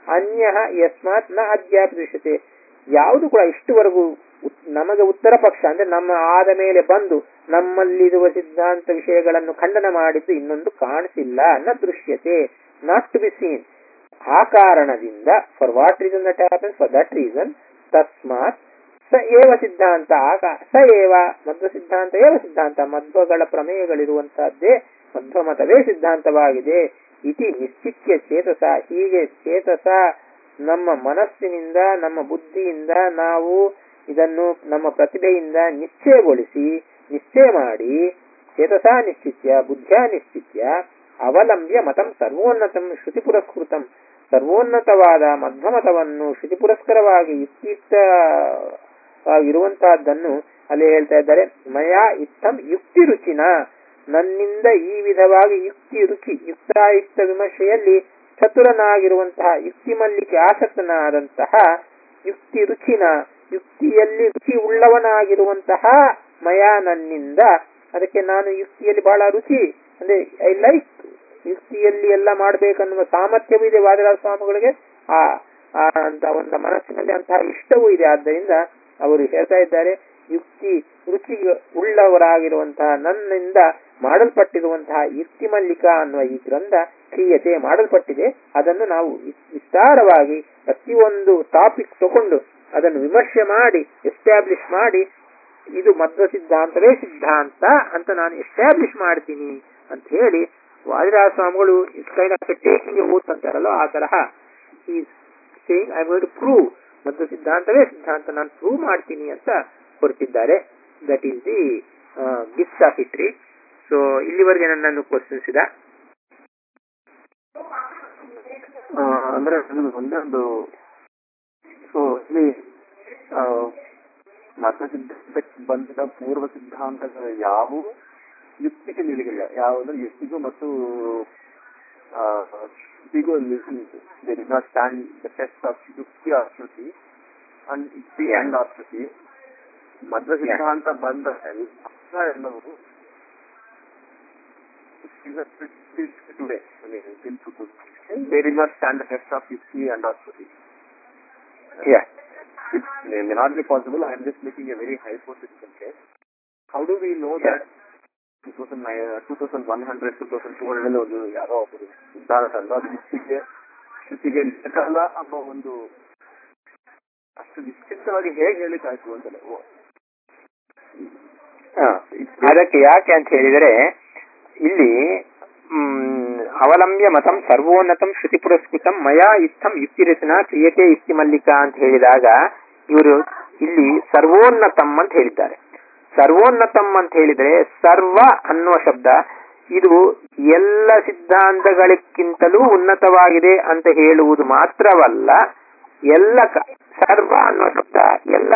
ಅನ್ಯ ಯಸ್ಮಾತ್ ನ ಅಧ್ಯಾಪದಿಶತೆ ಯಾವುದು ಕೂಡ ಇಷ್ಟುವರೆಗೂ ಉತ್- ನಮಗೆ ಉತ್ತರ ಪಕ್ಷ ಅಂದ್ರೆ ನಮ್ಮ ಆದ ಮೇಲೆ ಬಂದು ನಮ್ಮಲ್ಲಿರುವ ಸಿದ್ಧಾಂತ ವಿಷಯಗಳನ್ನು ಖಂಡನ ಮಾಡಿದ್ದು ಇನ್ನೊಂದು ಕಾಣಿಸಿಲ್ಲ ನ ದೃಶ್ಯತೆ ನಾಟ್ ಟು ಬಿ ಸೀನ್ ಆ ಕಾರಣದಿಂದ for what reason that happens for that reason ತಸ್ಮಾತ್ ಸ ಏವ ಸಿದ್ಧಾಂತ ಆಗ ಸ ಏವ ಮಧ್ವ ಸಿದ್ಧಾಂತ ಏವ ಸಿದ್ಧಾಂತ ಮಧ್ವಗಳ ಪ್ರಮೇಯಗಳಿರುವಂತಹದ್ದೇ ಮಧ್ವ ಮತವೇ ಸಿದ್ಧಾಂತವಾಗಿದೆ ಇತಿ ನಿಶ್ಚಿತ್ಯ ಚೇತಸ ಹೀಗೆ ಚೇತಸ ನಮ್ಮ ಮನಸ್ಸಿನಿಂದ ನಮ್ಮ ಬುದ್ಧಿಯಿಂದ ನಾವು ಇದನ್ನು ನಮ್ಮ ಪ್ರತಿಭೆಯಿಂದ ನಿಶ್ಚಯಗೊಳಿಸಿ ನಿಶ್ಚಯ ಮಾಡಿ ಚೇತಸ ನಿಶ್ಚಿತ್ಯ ಬುದ್ಧಿಯ ನಿಶ್ಚಿತ್ಯ ಅವಲಂಬ್ಯ ಮತಂ ಸರ್ವೋನ್ನತಂ ಶ್ರುತಿ ಪುರಸ್ಕೃತಂ ಸರ್ವೋನ್ನತವಾದ ಮಧ್ವಮತವನ್ನು ಶ್ರುತಿ ಪುರಸ್ಕರವಾಗಿ ಯುಕ್ತಿಯುಕ್ತ ಇರುವಂತಹದ್ದನ್ನು ಅಲ್ಲಿ ಹೇಳ್ತಾ ಇದ್ದಾರೆ ಮಯಾ ಇತ್ತಂ ಯುಕ್ತಿ ರುಚಿನ ನನ್ನಿಂದ ಈ ವಿಧವಾಗಿ ಯುಕ್ತಿ ರುಚಿ ಯುಕ್ತಾಯುಕ್ತ ವಿಮರ್ಶೆಯಲ್ಲಿ ಚತುರನಾಗಿರುವಂತಹ ಯುಕ್ತಿ ಮಲ್ಲಿಗೆ ಆಸಕ್ತನಾದಂತಹ ಯುಕ್ತಿ ರುಚಿನ ಯುಕ್ತಿಯಲ್ಲಿ ರುಚಿ ಉಳ್ಳವನಾಗಿರುವಂತಹ ಮಯ ನನ್ನಿಂದ ಅದಕ್ಕೆ ನಾನು ಯುಕ್ತಿಯಲ್ಲಿ ಬಹಳ ರುಚಿ ಅಂದ್ರೆ ಐ ಲೈಕ್ ಯುಕ್ತಿಯಲ್ಲಿ ಎಲ್ಲ ಮಾಡ್ಬೇಕನ್ನುವ ಸಾಮರ್ಥ್ಯವೂ ಇದೆ ವಾದಿರಾಜ ಸ್ವಾಮಿಗಳಿಗೆ ಆ ಆ ಅಂತ ಒಂದು ಮನಸ್ಸಿನಲ್ಲಿ ಅಂತಹ ಇಷ್ಟವೂ ಇದೆ ಆದ್ದರಿಂದ ಅವರು ಹೇಳ್ತಾ ಇದ್ದಾರೆ ಯುಕ್ತಿ ರುಚಿ ಉಳ್ಳವರಾಗಿರುವಂತಹ ನನ್ನಿಂದ ಮಾಡಲ್ಪಟ್ಟಿರುವಂತಹ ಯುಕ್ತಿ ಮಲ್ಲಿಕ ಅನ್ನುವ ಈ ಗ್ರಂಥ ಕ್ರಿಯತೆ ಮಾಡಲ್ಪಟ್ಟಿದೆ ಅದನ್ನು ನಾವು ವಿ- ವಿಸ್ತಾರವಾಗಿ ಪ್ರತಿಯೊಂದು ಟಾಪಿಕ್ ತಗೊಂಡು ಅದನ್ನು ವಿಮರ್ಶೆ ಮಾಡಿ ಎಸ್ಟಾಬ್ಲಿಷ್ ಮಾಡಿ ಇದು ಮಧ್ವ ಸಿದ್ಧಾಂತವೇ ಸಿದ್ಧಾಂತ ಅಂತ ನಾನು ಎಸ್ಟಾಬ್ಲಿಷ್ ಮಾಡ್ತೀನಿ ಅಂತ ಹೇಳಿ ವಾದಿರಾಜ ಸ್ವಾಮಿಗಳು is kind of taking oath ಅಂತಾರಲ್ಲ ಆ ತರಹ ಈ saying I going to prove Madhva ಸಿದ್ಧಾಂತವೇ ಸಿದ್ಧಾಂತ ನಾನು ಪ್ರೂವ್ ಮಾಡ್ತೀನಿ ಅಂತ ಹೊರಟಿದ್ದಾರೆ that is the gift of history so ಇಲ್ಲಿವರೆಗೆ ನನ್ನನ್ನು ಕ್ವಶನ್ಸ್ ಇದೆ ಆ, ಅಂದ್ರೆ ನಮ್ಗೆ ಒಂದೇ ಒಂದು ಸೊ ಇಲ್ಲಿ ಆ, ಮತ ಸಿದ್ಧಾಂತಕ್ಕೆ ಬಂದ ಪೂರ್ವ ಸಿದ್ಧಾಂತಗಳು ಯಾವುವು ಯುಕ್ತಿಗೆ ನಿಲುಗಿಲ್ಲ ಯಾವುದು ಯುಕ್ತಿಗೂ ಮತ್ತು ಆ, ಶ್ರುತಿಗೂ there is not stand the test of ಯುಕ್ತಿ ಆರ್ ಶ್ರುತಿ ಅಂಡ್ ಯುಕ್ತಿ ಅಂಡ್ ಆರ್ ಶ್ರುತಿ ಮಧ್ವ ಸಿದ್ಧಾಂತ ಬಂದ ಎಲ್ಲ ಎಲ್ಲವೂ is a today. I mean, in 2000. They did not stand the test of Yukti and Ashwati. Yeah. It may not be possible. I am just making a very hypothetical case. How do we know Yeah. that 2009, 2100, 2200 ಒಂದು ಯಾರೋ ಒಬ್ಬರು ಸಿದ್ಧಾಂತ ಅಲ್ಲ ಅದು ಯುಕ್ತಿಗೆ ಶ್ರುತಿಗೆ ನಿಜಕ್ಕಲ್ಲ ಅನ್ನೋ ಒಂದು ಅಷ್ಟು ನಿಶ್ಚಿತವಾಗಿ ಹೇಗೆ ಹೇಳಿಕಾಯ್ತು ಅಂತಲೇ ಓ, ಹ. ಅದಕ್ಕೆ ಯಾಕೆ ಅಂತ ಹೇಳಿದರೆ ಇಲ್ಲಿ ಮ್, ಅವಲಂಬ್ಯ ಮತಂ ಸರ್ವೋನ್ನತಂ ಶ್ರುತಿ ಪುರಸ್ಕೃತಂ ಮಯಾ ಇತ್ತಂ ಯುಕ್ತಿ ರಚನಾ ಕ್ರಿಯತೆ ಯುಕ್ತಿ ಮಲ್ಲಿಕ ಅಂತ ಹೇಳಿದಾಗ ಇವರು ಇಲ್ಲಿ ಸರ್ವೋನ್ನತಂ ಅಂತ ಹೇಳಿದ್ದಾರೆ ಸರ್ವೋನ್ನತಂ ಅಂತ ಹೇಳಿದ್ರೆ ಸರ್ವ ಅನ್ನುವ ಶಬ್ದ ಇದು ಎಲ್ಲ ಸಿದ್ಧಾಂತಗಳಿಗಿಂತಲೂ ಉನ್ನತವಾಗಿದೆ ಅಂತ ಹೇಳುವುದು ಮಾತ್ರವಲ್ಲ ಎಲ್ಲ ಕ- ಸರ್ವ ಅನ್ನುವ ಶಬ್ದ ಎಲ್ಲ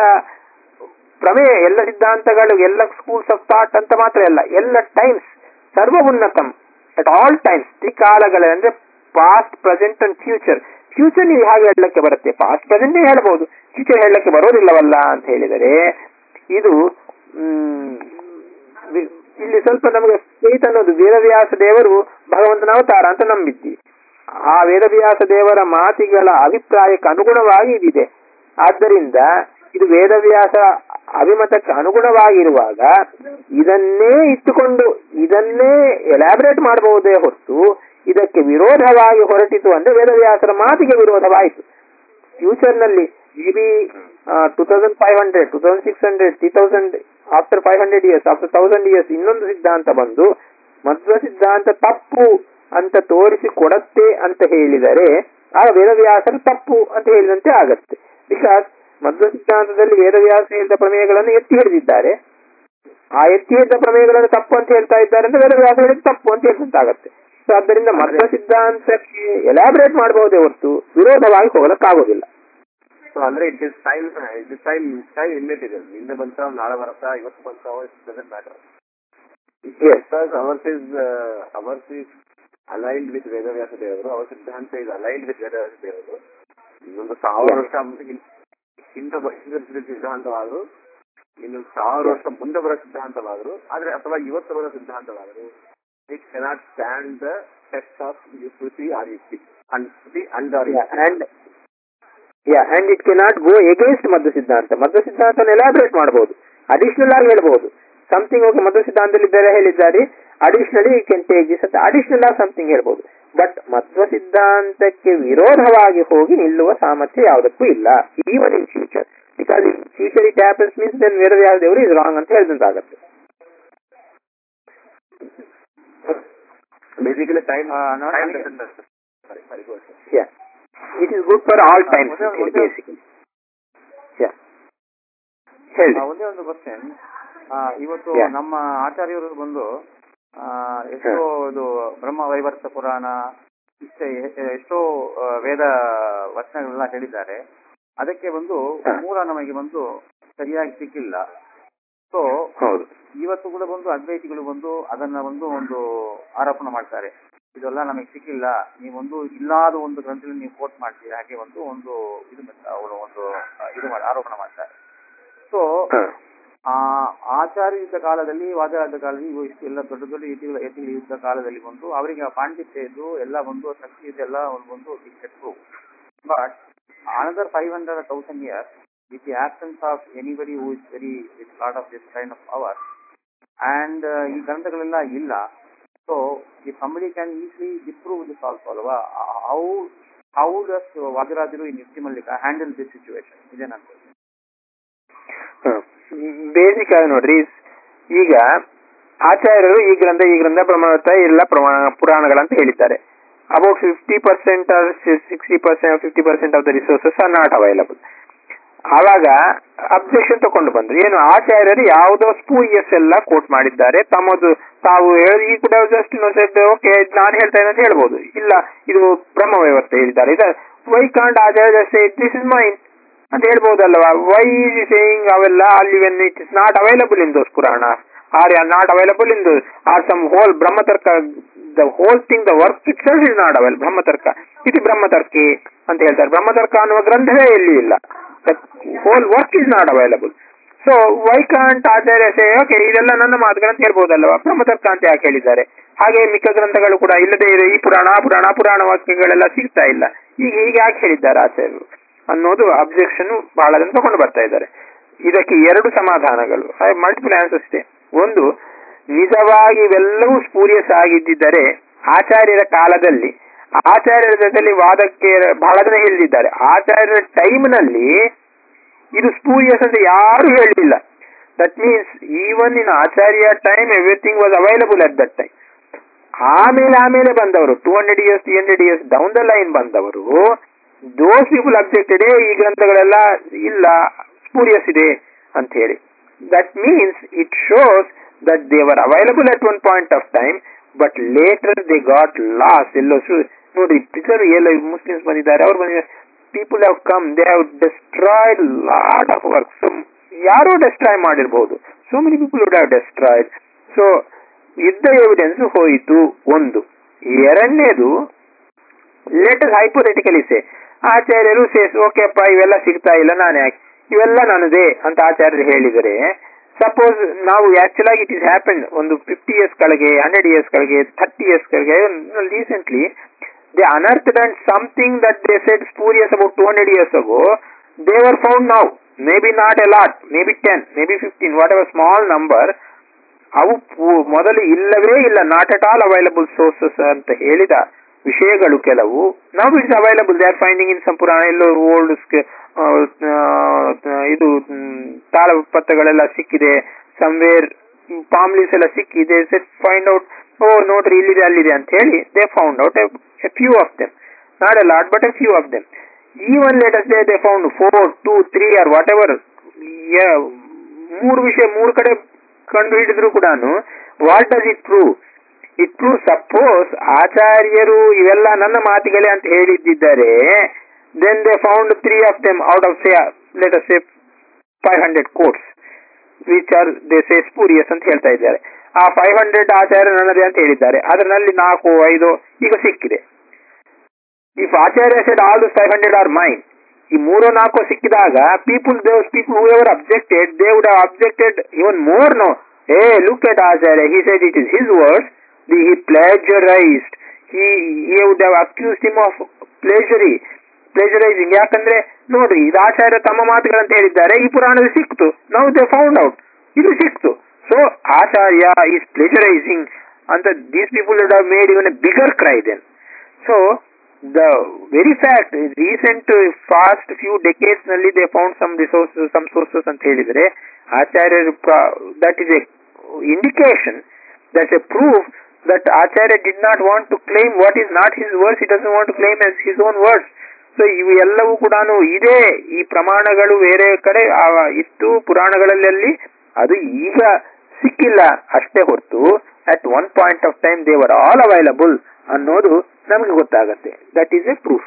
ಪ್ರಮೇಯ ಎಲ್ಲ ಸಿದ್ಧಾಂತಗಳು ಎಲ್ಲ ಸ್ಕೂಲ್ಸ್ ಆಫ್ ಥಾಟ್ ಅಂತ ಮಾತ್ರ ಅಲ್ಲ ಎಲ್ಲ ಟೈಮ್ಸ್ ಸರ್ವ ಉನ್ನತಂ ಅಟ್ ಆಲ್ ಟೈಮ್ಸ್ ತ್ರಿಕಾಲಗಳ ಅಂದ್ರೆ past present and future future ನೀವು ಹಾಗೆ ಹೇಳಕ್ಕೆ ಬರುತ್ತೆ ಪಾಸ್ಟ್ ಪ್ರೆಸೆಂಟ್ ಹೇಳಬಹುದು ಫ್ಯೂಚರ್ ಹೇಳಕ್ಕೆ ಬರೋದಿಲ್ಲವಲ್ಲ ಅಂತ ಹೇಳಿದರೆ ಇದು ಮ್, ವಿ- ಇಲ್ಲಿ ಸ್ವಲ್ಪ ನಮಗೆ ಫೇತ್ ಅನ್ನೋದು ವೇದವ್ಯಾಸ ದೇವರು ಭಗವಂತನ ಅವತಾರ ಅಂತ ನಂಬಿದ್ವಿ ಆ ವೇದವ್ಯಾಸ ದೇವರ ಮಾತಿಗಳ ಅಭಿಪ್ರಾಯಕ್ಕೆ ಅನುಗುಣವಾಗಿ ಇದಿದೆ ಆದ್ದರಿಂದ ಇದು ವೇದವ್ಯಾಸ ಅಭಿಮತಕ್ಕೆ ಅನುಗುಣವಾಗಿರುವಾಗ ಇದನ್ನೇ ಇಟ್ಟುಕೊಂಡು ಇದನ್ನೇ ಎಲಾಬರೇಟ್ ಮಾಡಬಹುದೇ ಹೊರತು ಇದಕ್ಕೆ ವಿರೋಧವಾಗಿ ಹೊರಟಿತು ಅಂದ್ರೆ ವೇದವ್ಯಾಸರ ಮಾತಿಗೆ ವಿರೋಧವಾಯಿತು ಫ್ಯೂಚರ್ ನಲ್ಲಿ may be two thousand five hundred two thousand six hundred three thousand after five hundred years after thousand years ಇನ್ನೊಂದು ಸಿದ್ಧಾಂತ ಬಂದು ಮಧ್ವ ಸಿದ್ಧಾಂತ ತಪ್ಪು ಅಂತ ತೋರಿಸಿ ಕೊಡತ್ತೆ ಅಂತ ಹೇಳಿದರೆ ಆಗ ವೇದವ್ಯಾಸರು ತಪ್ಪು ಅಂತ ಹೇಳಿದಂತೆ ಆಗತ್ತೆ ಬಿಕಾಸ್ ಮಧ್ವ ಸಿದ್ಧಾಂತದಲ್ಲಿ ವೇದವ್ಯಾಸ ಹೇಳಿದ ಪ್ರಮೇಯಗಳನ್ನು ಎತ್ತಿ ಹಿಡಿದಿದ್ದಾರೆ ಆ ಎತ್ತಿ ಹಿಡಿದ ಪ್ರಮೇಯಗಳನ್ನು ತಪ್ಪು ಅಂತ ಹೇಳ್ತಾ ಇದ್ದಾರೆ ಅಂದ್ರೆ ವೇದವ್ಯಾಸ ಹೇಳಿದ ತಪ್ಪು ಅಂತ ಹೇಳಿದಂತಾಗತ್ತೆ ಸೊ ಆದ್ದರಿಂದ ಮಧ್ವ ಸಿದ್ಧಾಂತಕ್ಕೆ ಎಲಾಬರೇಟ್ ಮಾಡಬಹುದೇ ಹೊರತು ವಿರೋಧವಾಗಿ ಹೋಗಲಕ್ಕಾಗೋದಿಲ್ಲ ಸೊ ಅಂದ್ರೆ it is time it is time time immaterial ಹಿಂದೆ ಬಂತ ನಾಳೆ ಬರುತ್ತಾ ಇವತ್ತು ಬಂತ doesn't matter yes because ours is ours is aligned with Vedavyasa ದೇವರು ಅವರ ಸಿದ್ಧಾಂತ ಇಸ್ ಅಲೈನ್ಡ್ ವಿತ್ ವೇದವ್ಯಾಸ ದೇವರು ಇನ್ನೊಂದು ಸಾವಿರ ವರ್ಷ ಮುಂದೆ ಹಿಂ- ಹಿಂದೆ ಬ- ಹಿಂದೆ ಬರೋ ಸಿದ್ಧಾಂತವಾದ್ರು ಇನ್ನೊಂದು ಸಾವಿರ ವರ್ಷ ಮುಂದೆ ಬರೋ ಸಿದ್ಧಾಂತವಾದ್ರು ಆದ್ರೆ ಅಥವಾ ಇವತ್ತು ಬರೋ ಸಿದ್ಧಾಂತವಾದ್ರು it cannot stand the test of ಶ್ರುತಿ ಆರ್ ಯುಕ್ತಿ ಅಂಡ್ ಶ್ರುತಿ ಅಂಡ್ ಆರ್ ಯುಕ್ತಿ and yeah and it cannot go against Madhva ಸಿದ್ಧಾಂತ ಮಧ್ವ ಸಿದ್ಧಾಂತ ಎಲಾಬ್ರೇಟ್ ಮಾಡಬಹುದು ಅಡಿಷನಲ್ ಆಗಿ ಹೇಳ್ಬಹುದು ಸಮಥಿಂಗ್ ಓಕೆ ಮಧ್ವ ಸಿದ್ಧಾಂತದಲ್ಲಿ ಬೇರೆ ಹೇಳಿದ್ದಾರೆ ಅಡಿಷನಲಿ ಕೆನ್ ಟೇಕ್ ದಿಸ್ ಅಂತ ಅಡಿಷನಲ್ ಆಗಿ ಸಮಥಿಂಗ್ ಹೇಳ್ಬಹುದು ಬಟ್ ಮಧ್ವ ಸಿದ್ಧಾಂತಕ್ಕೆ ವಿರೋಧವಾಗಿ ಹೋಗಿ ನಿಲ್ಲುವ ಸಾಮರ್ಥ್ಯ ಯಾವುದಕ್ಕೂ ಇಲ್ಲ even in future because in future it happens means then ಬೇರೆ ಯಾವ ದೇವರು ಇಸ್ ರಾಂಗ್ ಅಂತ ಹೇಳಿದಂತಾಗತ್ತೆ basically time yeah it is good for all times ಒಂದೇ- ಒಂದೇ- ಬೇಸಿಕಲಿ ಯಾ ಹೇಳಿ ಆ, ಒಂದೇ ಒಂದು ಕ್ವಶನ್ ಇವತ್ತು Yeah. ನಮ್ಮ ಆಚಾರ್ಯರು ಬಂದು ಆ, ಎಷ್ಟೋ ಇದು ಬ್ರಹ್ಮ ವೈವರ್ತ ಪುರಾಣ ಇಷ್ಟೇ ಎ- ಎಷ್ಟೋ ಆ, ವೇದ ವಚನಗಳೆಲ್ಲ ಹೇಳಿದ್ದಾರೆ ಅದಕ್ಕೆ ಒಂದು ಹಾ. ಮೂಲ ನಮಗೆ ಬಂದು ಸರಿಯಾಗಿ ಸಿಕ್ಕಿಲ್ಲ ಸೊ ಹೌದು ಇವತ್ತು ಕೂಡ ಬಂದು ಅದ್ವೈತಿಗಳು ಬಂದು ಅದನ್ನ ಒಂದು ಒಂದು ಆರೋಪಣ ಮಾಡ್ತಾರೆ ಇದೆಲ್ಲ ನಮಗೆ ಸಿಕ್ಕಿಲ್ಲ ನೀವೊಂದು ಇಲ್ಲಾದ ಒಂದು ಗ್ರಂಥದಲ್ಲಿ ನೀವು ಕೋಟ್ ಮಾಡ್ತೀರಿ ಹಾಗೆ ಒಂದು ಒಂದು ಇದು ಮಾಡ್ತಾ- ಅವರು ಒಂದು ಆ, ಇದು ಮಾಡಿ ಆರೋಪಣ ಮಾಡ್ತಾರೆ ಸೊ ಹ. ಆ ಆಚಾರ್ಯ ಯುದ್ಧ ಕಾಲದಲ್ಲಿ ವಾದರಾಜ ಕಾಲದಲ್ಲಿ ಇವು ಇಷ್ಟು ಎಲ್ಲ ದೊಡ್ಡ ದೊಡ್ಡ ಯತಿಗಳ ಯತಿಗಳ ಯುದ್ಧ ಕಾಲದಲ್ಲಿ ಬಂದು ಅವರಿಗೆ ಆ ಪಾಂಡಿತ್ಯ ಇದ್ದು ಎಲ್ಲ ಬಂದು ಶಕ್ತಿ ಇದೆಲ್ಲ ಒಂದು ಬಂದು true but another 500 or 1000 years with the absence of anybody who is very with lot of this kind of power and uh, ಈ ಗ್ರಂಥಗಳೆಲ್ಲ ಇಲ್ಲ so if somebody can easily disprove this also ಅಲ್ವಾ how how does ವಾದಿರಾಜರು in Yukti Mallika handle this situation ಇದೇನಂತ basic ಆಗಿ ನೋಡ್ರಿ ಈಗ ಆಚಾರ್ಯರು ಈ ಗ್ರಂಥ ಈ ಗ್ರಂಥ ಪ್ರಮಾಣತ ಎಲ್ಲ ಪ್ರಮಾಣ ಪುರಾಣಗಳಂತ ಹೇಳಿದ್ದಾರೆ about fifty percent sixty percent fifty percent of the resources are not available ಆವಾಗ ಅಬ್ಜೆಕ್ಷನ್ ತಗೊಂಡು ಬಂದ್ರು ಏನು ಆಚಾರ್ಯರು ಯಾವುದೋ ಸ್ಪೂರಿಯಸ್ ಎಲ್ಲ ಕೋಟ್ ಮಾಡಿದ್ದಾರೆ ತಮ್ಮದು ತಾವು ಹೇಳಿ ಈ ಕೂಡ ಜಸ್ಟ್ ಓಕೆ ನಾನು ಹೇಳ್ತಾ ಇದ್ದೇನೆ ಅಂತ ಹೇಳ್ಬೋದು ಇಲ್ಲ ಇದು ಬ್ರಹ್ಮ ವ್ಯವಸ್ಥೆ ಹೇಳಿದ್ದಾರೆ ಇದು why can't Acharya this is mine ಅಂತ ಹೇಳ್ಬೋದಲ್ವಾ ವೈ ಈಸ್ ಸೇಯಿಂಗ್ ಅವೆಲ್ಲ ಅಲ್ಲಿ when it is not available in those purana are are not available in those are some whole Brahmatarka the whole thing the work itself is not avail Brahmatarka ಇದು ಬ್ರಹ್ಮತರ್ಕಿ ಅಂತ ಹೇಳ್ತಾರೆ ಬ್ರಹ್ಮತರ್ಕ ಅನ್ನುವ ಗ್ರಂಥವೇ ಎಲ್ಲಿ ಇಲ್ಲ whole work is not available so why can't Acharya say okay ಇದೆಲ್ಲ ನನ್ನ ಮಾತುಗಳಂತ ಹೇಳ್ಬೋದಲ್ವಾ ಬ್ರಹ್ಮತರ್ಕ ಅಂತ ಯಾಕೆ ಹೇಳಿದ್ದಾರೆ ಹಾಗೆ ಮಿಕ್ಕ ಗ್ರಂಥಗಳು ಕೂಡ ಇಲ್ಲದೆ ಇದೆ ಈ ಪುರಾಣ ಆ ಪುರಾಣ ಪುರಾಣ ವಾಕ್ಯಗಳೆಲ್ಲ ಸಿಗ್ತಾ ಇಲ್ಲ ಈಗ ಹೀಗೆ ಯಾಕೆ ಹೇಳಿದ್ದಾರೆ ಆಚಾರ್ಯರು ಅನ್ನೋದು ಅಬ್ಜೆಕ್ಷನ್ ಬಹಳ ಜನ ತಗೊಂಡು ಬರ್ತಾ ಇದ್ದಾರೆ ಇದಕ್ಕೆ ಎರಡು ಸಮಾಧಾನಗಳು ಮಲ್ಟಿಪಲ್ ಆನ್ಸರ್ಸ್ ಇದೆ ಒಂದು ನಿಜವಾಗಿ ಇವೆಲ್ಲವೂ ಸ್ಪೂರಿಯಸ್ ಆಗಿದ್ದರೆ ಆಚಾರ್ಯರ ಕಾಲದಲ್ಲಿ ಆಚಾರ್ಯರ ಜೊತೆಲಿ ವಾದಕ್ಕೆ ಬಹಳ ಜನ ಹೇಳಿದ್ದಾರೆ ಆಚಾರ್ಯರ ಟೈಮ್ನಲ್ಲಿ ಇದು ಸ್ಪೂರಿಯಸ್ ಅಂತ ಯಾರು ಹೇಳಲಿಲ್ಲ that means even in Acharya time everything was available at that time ಆಮೇಲೆ ಆಮೇಲೆ ಬಂದವರು two hundred years three hundred years down the line ಬಂದವರು ದೋಸ್ ಪೀಪಲ್ ಅಬ್ಜೆಕ್ಟೆಡ್ ಈ ಗ್ರಂಥಗಳೆಲ್ಲ ಇಲ್ಲ ಸ್ಪೂರಿಯಸ್ ಇದೆ ಅಂತ ಹೇಳಿ that means it shows that they were available at one point of time but later they got lost ಎಲ್ಲೋ ನೋಡಿ picture ಎಲ್ಲ ಮುಸ್ಲಿಮ್ಸ್ ಬಂದಿದ್ದಾರೆ ಅವ್ರು ಬಂದಿದ್ದಾರೆ people have come they have destroyed lot of work so ಯಾರೋ ಡೆಸ್ಟ್ರಾಯ್ ಮಾಡಿರ್ಬೋದು so many people would have destroyed so ಇದ್ದ evidence ಹೋಯಿತು ಒಂದು ಎರಡನೇದು ಲೇಟೆಸ್ಟ್ ಹೈಪೋಥೆಟಿಕಲಿ ಸೇ ಆಚಾರ್ಯರು ಸೇಸ್ ಓಕೆಪ್ಪ ಇವೆಲ್ಲ ಸಿಗ್ತಾ ಇಲ್ಲ ನಾನು ಯಾಕೆ ಇವೆಲ್ಲ ನನ್ನದೇ ಅಂತ ಆಚಾರ್ಯರು ಹೇಳಿದರೆ ಸಪೋಸ್ ನಾವು ಆಕ್ಚುಲ್ ಆಗಿ ಇಟ್ ಇಸ್ ಹ್ಯಾಪನ್ ಒಂದು ಫಿಫ್ಟಿ ಇಯರ್ಸ್ ಕೆಳಗೆ ಹಂಡ್ರೆಡ್ ಇಯರ್ಸ್ ಕೆಳಗೆ ಥರ್ಟಿ ಇಯರ್ಸ್ ಕೆಳಗೆ recently they unearthed and something that they said spurious about two hundred years ago they were found now maybe not a lot maybe ten maybe fifteen whatever small number ಅವು ಪೂ- ಮೊದಲು ಇಲ್ಲವೇ ಇಲ್ಲ not at all available sources ಅಂತ ಹೇಳಿದ ವಿಷಯಗಳು ಕೆಲವು ನಾವು it's available they are finding in some purana ಎಲ್ಲೋ ಓಲ್ಡ್ ಇದು ಮ್, ತಾಳಪತ್ರಗಳೆಲ್ಲ ಸಿಕ್ಕಿದೆ ಸಮ್ವೇರ್ ಪಾಮ್ಲೀಸ್ ಎಲ್ಲ ಸಿಕ್ಕಿದೆ ಸೆಟ್ ಫೈಂಡ್ ಔಟ್ ಓ ನೋಡ್ರಿ ಇಲ್ಲಿದೆ ಅಲ್ಲಿದೆ ಅಂತ ಹೇಳಿ they found out a few of them not a lot but a few of them even latest they they found four two three are whatever ಮೂರು ವಿಷಯ ಮೂರು ಕಡೆ ಕಂಡು ಹಿಡಿದ್ರು ಕೂಡ what does it prove it prove suppose ಆಚಾರ್ಯರು ಇವೆಲ್ಲ ನನ್ನ ಮಾತುಗಳೇ ಅಂತ ಹೇಳಿದ್ದಿದ್ದಾರೆ then they found three of them out of say let say five hundred course which are they say spurious ಅಂತ ಹೇಳ್ತಾ ಇದ್ದಾರೆ ಆ ಫೈವ್ ಹಂಡ್ರೆಡ್ ಆಚಾರ್ಯ ನನ್ನದೇ ಅಂತ ಹೇಳಿದ್ದಾರೆ ಅದರಲ್ಲಿ ನಾಲ್ಕು ಐದು ಈಗ ಸಿಕ್ಕಿದೆ if Acharya said all this five hundred are mine ಈ ಮೂರು ನಾಲ್ಕು ಸಿಕ್ಕಿದಾಗ people they've people whoever objected they would have objected even more no a look at Acharya he said it is his words the he plagiarized he he would have accused him of plagiary plagiarizing ಯಾಕಂದ್ರೆ ನೋಡ್ರಿ ಇದು ಆಚಾರ್ಯ ತಮ್ಮ ಮಾತುಗಳಂತ ಹೇಳಿದ್ದಾರೆ ಈ ಪುರಾಣದಲ್ಲಿ ಸಿಕ್ತು ನಾವು they found out ಇದು ಸಿಕ್ತು ಸೊ ಆಚಾರ್ಯ ಈಸ್ ಪ್ಲೇಜರೈಸಿಂಗ್ ಅಂತ these people would have made even a bigger cry then so the very fact recent past few decades ನಲ್ಲಿ they found some resources some sources ಅಂತ ಹೇಳಿದ್ರೆ ಆಚಾರ್ಯರು that is a indication that's a proof that Acharya did not want to claim what is not his words, he doesn't want to claim as his own words. So ಇವು ಎಲ್ಲವೂ ಕೂಡ ಇದೇ ಈ ಪ್ರಮಾಣಗಳು ಬೇರೆ ಕಡೆ ಆ- ಇತ್ತು ಪುರಾಣಗಳಲ್ಲಿ ಅದು ಈಗ ಸಿಕ್ಕಿಲ್ಲ ಅಷ್ಟೇ ಹೊರತು at one point of time they were all available ಅನ್ನೋದು ನಮಗೆ ಗೊತ್ತಾಗತ್ತೆ that is a proof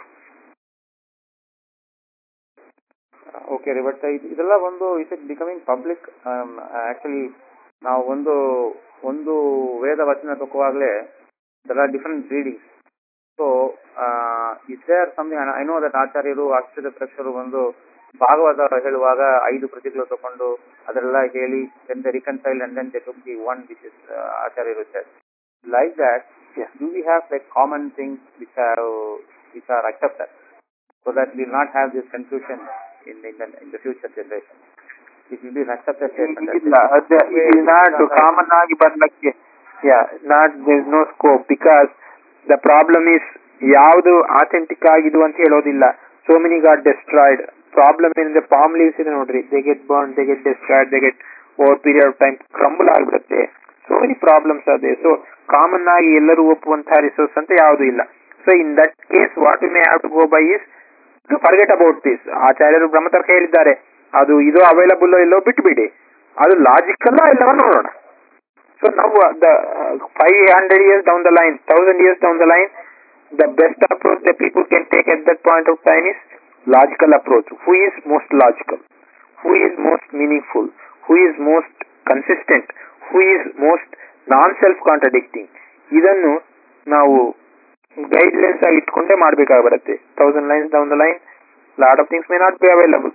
okay ರೀ ಬಟ್ ಇದೆಲ್ಲ ಒಂದು is it becoming public actually ನಾವು ಒಂದು ಒಂದು ವೇದ ವಚನ ತಗೋವಾಗಲೇ there are different readings so is there something I know that ಆಚಾರ್ಯರು ಅಕ್ಷರ ಪ್ರೇಕ್ಷರು ಒಂದು ಭಾಗವತ ಹೇಳುವಾಗ ಐದು ಪ್ರತಿಗಳು ತಗೊಂಡು ಅದರೆಲ್ಲ ಹೇಳಿ then the reconcile and then they took the one this is ಆಚಾರ್ಯರು set like that Yeah. do we have like common things which are which are accepted so that we will not have this confusion in in the, in the future generation it will be an accepted statement that's ಇಲ್ಲ it. Not common ಆಗಿ ಬರ್ಲಿಕ್ಕೆ yeah not there no scope because the problem is ಯಾವುದು authentic ಆಗಿದು ಅಂತ ಹೇಳೋದಿಲ್ಲ so many got destroyed problem ಏನಂದ್ರೆ palm leaves ಇದೆ ನೋಡ್ರಿ they get burn they get destroyed they get over period of time crumble ಆಗ್ಬಿಡುತ್ತೆ ಸೋ ಮೆನಿ ಪ್ರಾಬ್ಲಮ್ಸ್ ಅದೇ so common ಆಗಿ ಎಲ್ಲರೂ ಒಪ್ಪುವಂತಹ ರಿಸೋರ್ಸ್ ಅಂತ ಯಾವುದು ಇಲ್ಲ so in that case what you may have to go by is to forget about this ಆಚಾರ್ಯರು ಬ್ರಹ್ಮತರ್ಕ ಹೇಳಿದ್ದಾರೆ ಅದು ಇದು ಅವೈಲಬಲ್ ಎಲ್ಲೋ ಬಿಟ್ಬಿಡಿ ಅದು ಲಾಜಿಕಲ್ಲ ಎಲ್ಲವ ನೋಡೋಣ ಸೊ ನಾವು the five hundred years down the line thousand years down the line the best approach the people can take at that point of time is logical approach who is most logical who is most meaningful who is most consistent who is most non self contradicting ಇದನ್ನು ನಾವು guidelines ಆಗಿ ಇಟ್ಕೊಂಡೇ ಮಾಡ್ಬೇಕಾಗಿ ಬರುತ್ತೆ thousand lines down the line lot of things may not be available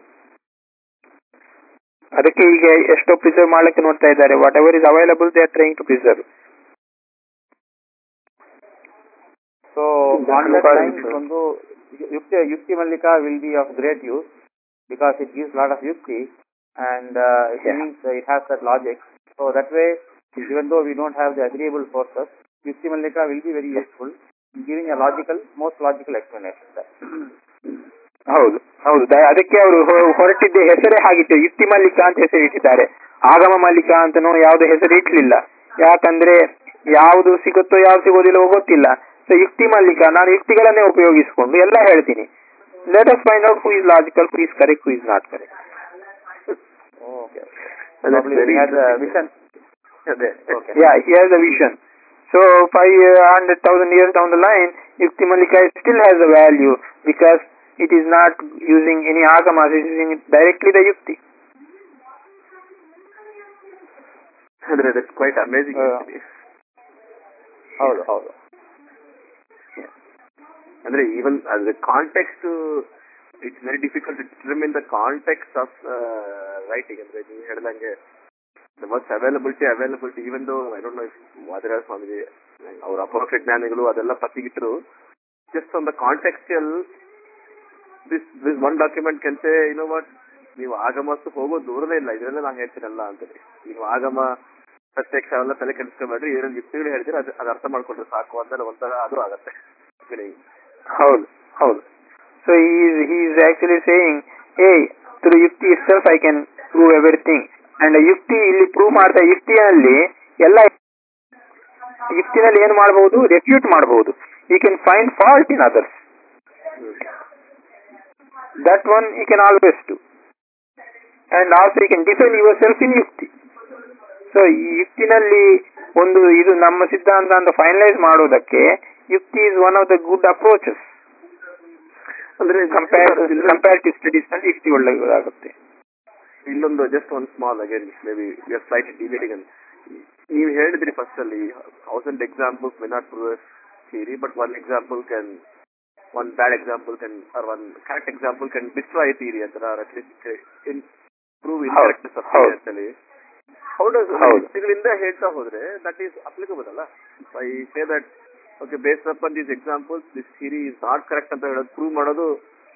ಅದಕ್ಕೆ ಈಗ ಎಷ್ಟೋ preserve ಮಾಡ್ಲಿಕ್ಕೆ ನೋಡ್ತಾ ಇದ್ದಾರೆ whatever is available they are trying to preserve So That on that requires line, insurance. ಒಂದು Yukti, Yukti Mallika will be of great use because it gives lot of Yukti and uh, it Yeah. means uh, it has that logic. So that way, even though we don't have the agreeable forces, Yukti Mallika will be very useful in giving a logical, most logical explanation. There. ಹೌದು ಹೌದು the- ಅದಕ್ಕೆ ಅವರು ಹೊರಟಿದ್ದ ಹೆಸರೇ ಹಾಗಿತ್ತು ಯುಕ್ತಿ ಮಲ್ಲಿಕ ಅಂತ ಹೆಸರು ಇಟ್ಟಿದ್ದಾರೆ ಆಗಮ ಮಲ್ಲಿಕ ಅಂತನೋ ಯಾವ್ದು ಹೆಸರು ಇಟ್ಲಿಲ್ಲ ಯಾಕಂದ್ರೆ ಯಾವುದು ಸಿಗುತ್ತೋ ಯಾವ್ದು ಸಿಗೋದಿಲ್ಲವೋ ಗೊತ್ತಿಲ್ಲ ಸೊ ಯುಕ್ತಿ ಮಲ್ಲಿಕ ನಾನು ಯುಕ್ತಿಗಳನ್ನೇ ಉಪಯೋಗಿಸಿಕೊಂಡು ಎಲ್ಲ ಹೇಳ್ತೀನಿ let us find out who is logical who is correct who is not correct Okay. And that's Probably very we had the interesting. vision. ಅದೇ Okay. Yeah, here's the vision. So five hundred thousand years down the line, Yukti Malika still has a value because it is not using any agamas, it is using directly the Yukti. ಅಂದ್ರೆ that's quite amazing Uh, ಹೌದು ಹೌದು ಅಂದ್ರೆ even ಅದ್ರ context it's very difficult to determine the context of writing ಅಂದ್ರೆ ನೀವು ಹೇಳ್ದಂಗೆ the must availability availability even though I don't know Vadiraja Swami ಅವ್ರ ಅಪರೋಕ್ಷ ಜ್ಞಾನಿಗಳು ಅದೆಲ್ಲ ಪತ್ತಿಗಿಟ್ರು just on the contextual this this one document ಕೆನ್ಸೆ ಏನೋ ವಾಟ್ ನೀವು ಆಗಮಸ್ತು ಹೋಗೋ ದೂರನೇ ಇಲ್ಲ ಇದರಲ್ಲೇ ನಾನು ಹೇಳ್ತೀನಲ್ಲ ಅಂತೇಳಿ ನೀವು ಆಗಮ ಪ್ರತ್ಯಕ್ಷ ಅವೆಲ್ಲ ತಲೆ ಕೆಡಿಸ್ಕೊಬೇಡ್ರಿ ಇದರಲ್ಲಿ ಯುಕ್ತಿಗಳು ಹೇಳ್ತೀರ ಅದು ಅದು ಅರ್ಥ ಮಾಡ್ಕೊಂಡ್ರೆ ಸಾಕು ಅಂದ್ಮೇಲೆ ಒಂಥರ ಅದು ಆಗತ್ತೆ meaning. ಹೌದು ಹೌದು so he is actually saying hey through ಯುಕ್ತಿ itself I can prove everything and ಯುಕ್ತಿ ಇಲ್ಲಿ ಪ್ರೂವ್ ಮಾಡ್ತಾ ಯುಕ್ತಿಯಲ್ಲಿ ಎಲ್ಲ ಯುಕ್ತಿನಲ್ಲಿ ಏನು ಮಾಡಬಹುದು ರೆಫ್ಯೂಟ್ ಮಾಡಬಹುದು you can find fault in others that one you can always do and also you can defend yourself in yukti so ಈ ಯುಕ್ತಿನಲ್ಲಿ ಒಂದು ಇದು ನಮ್ಮ ಸಿದ್ಧಾಂತ ಅಂತ ಫೈನಲೈಸ್ ಮಾಡೋದಕ್ಕೆ yukti is one of the good approaches ಅಂದ್ರೆ ಕಂಪೇರ್ ಕಂಪ್ಯಾರಿಟಿವ್ ಸ್ಟಡೀಸ್ ನಲ್ಲಿ ಯುಕ್ತಿ ಒಳ್ಳೆಯದಾಗುತ್ತೆ ಇಲ್ಲೊಂದು just one small again maybe we are slight debating ಅಂತ ನೀವು ಹೇಳಿದ್ರಿ ಫಸ್ಟ್ ಅಲ್ಲಿ thousand examples may not prove theory but one example can one bad example can or one correct example can destroy theory ಅಂತ at least prove incorrectness of ಹೌದು. ಅಂತೇಳಿ how does ಹೌದು. ಯುಕ್ತಿಗಳಿಂದ ಹೇಳ್ತಾ ಹೋದ್ರೆ ದಟ್ ಈಸ್ ಅಪ್ಲಿಕಬಲ್ ಅಲ್ಲ I say that okay based up on these examples this theory is not correct ಅಂತ ಹೇಳೋದು ಪ್ರೂವ್ ಮಾಡೋದು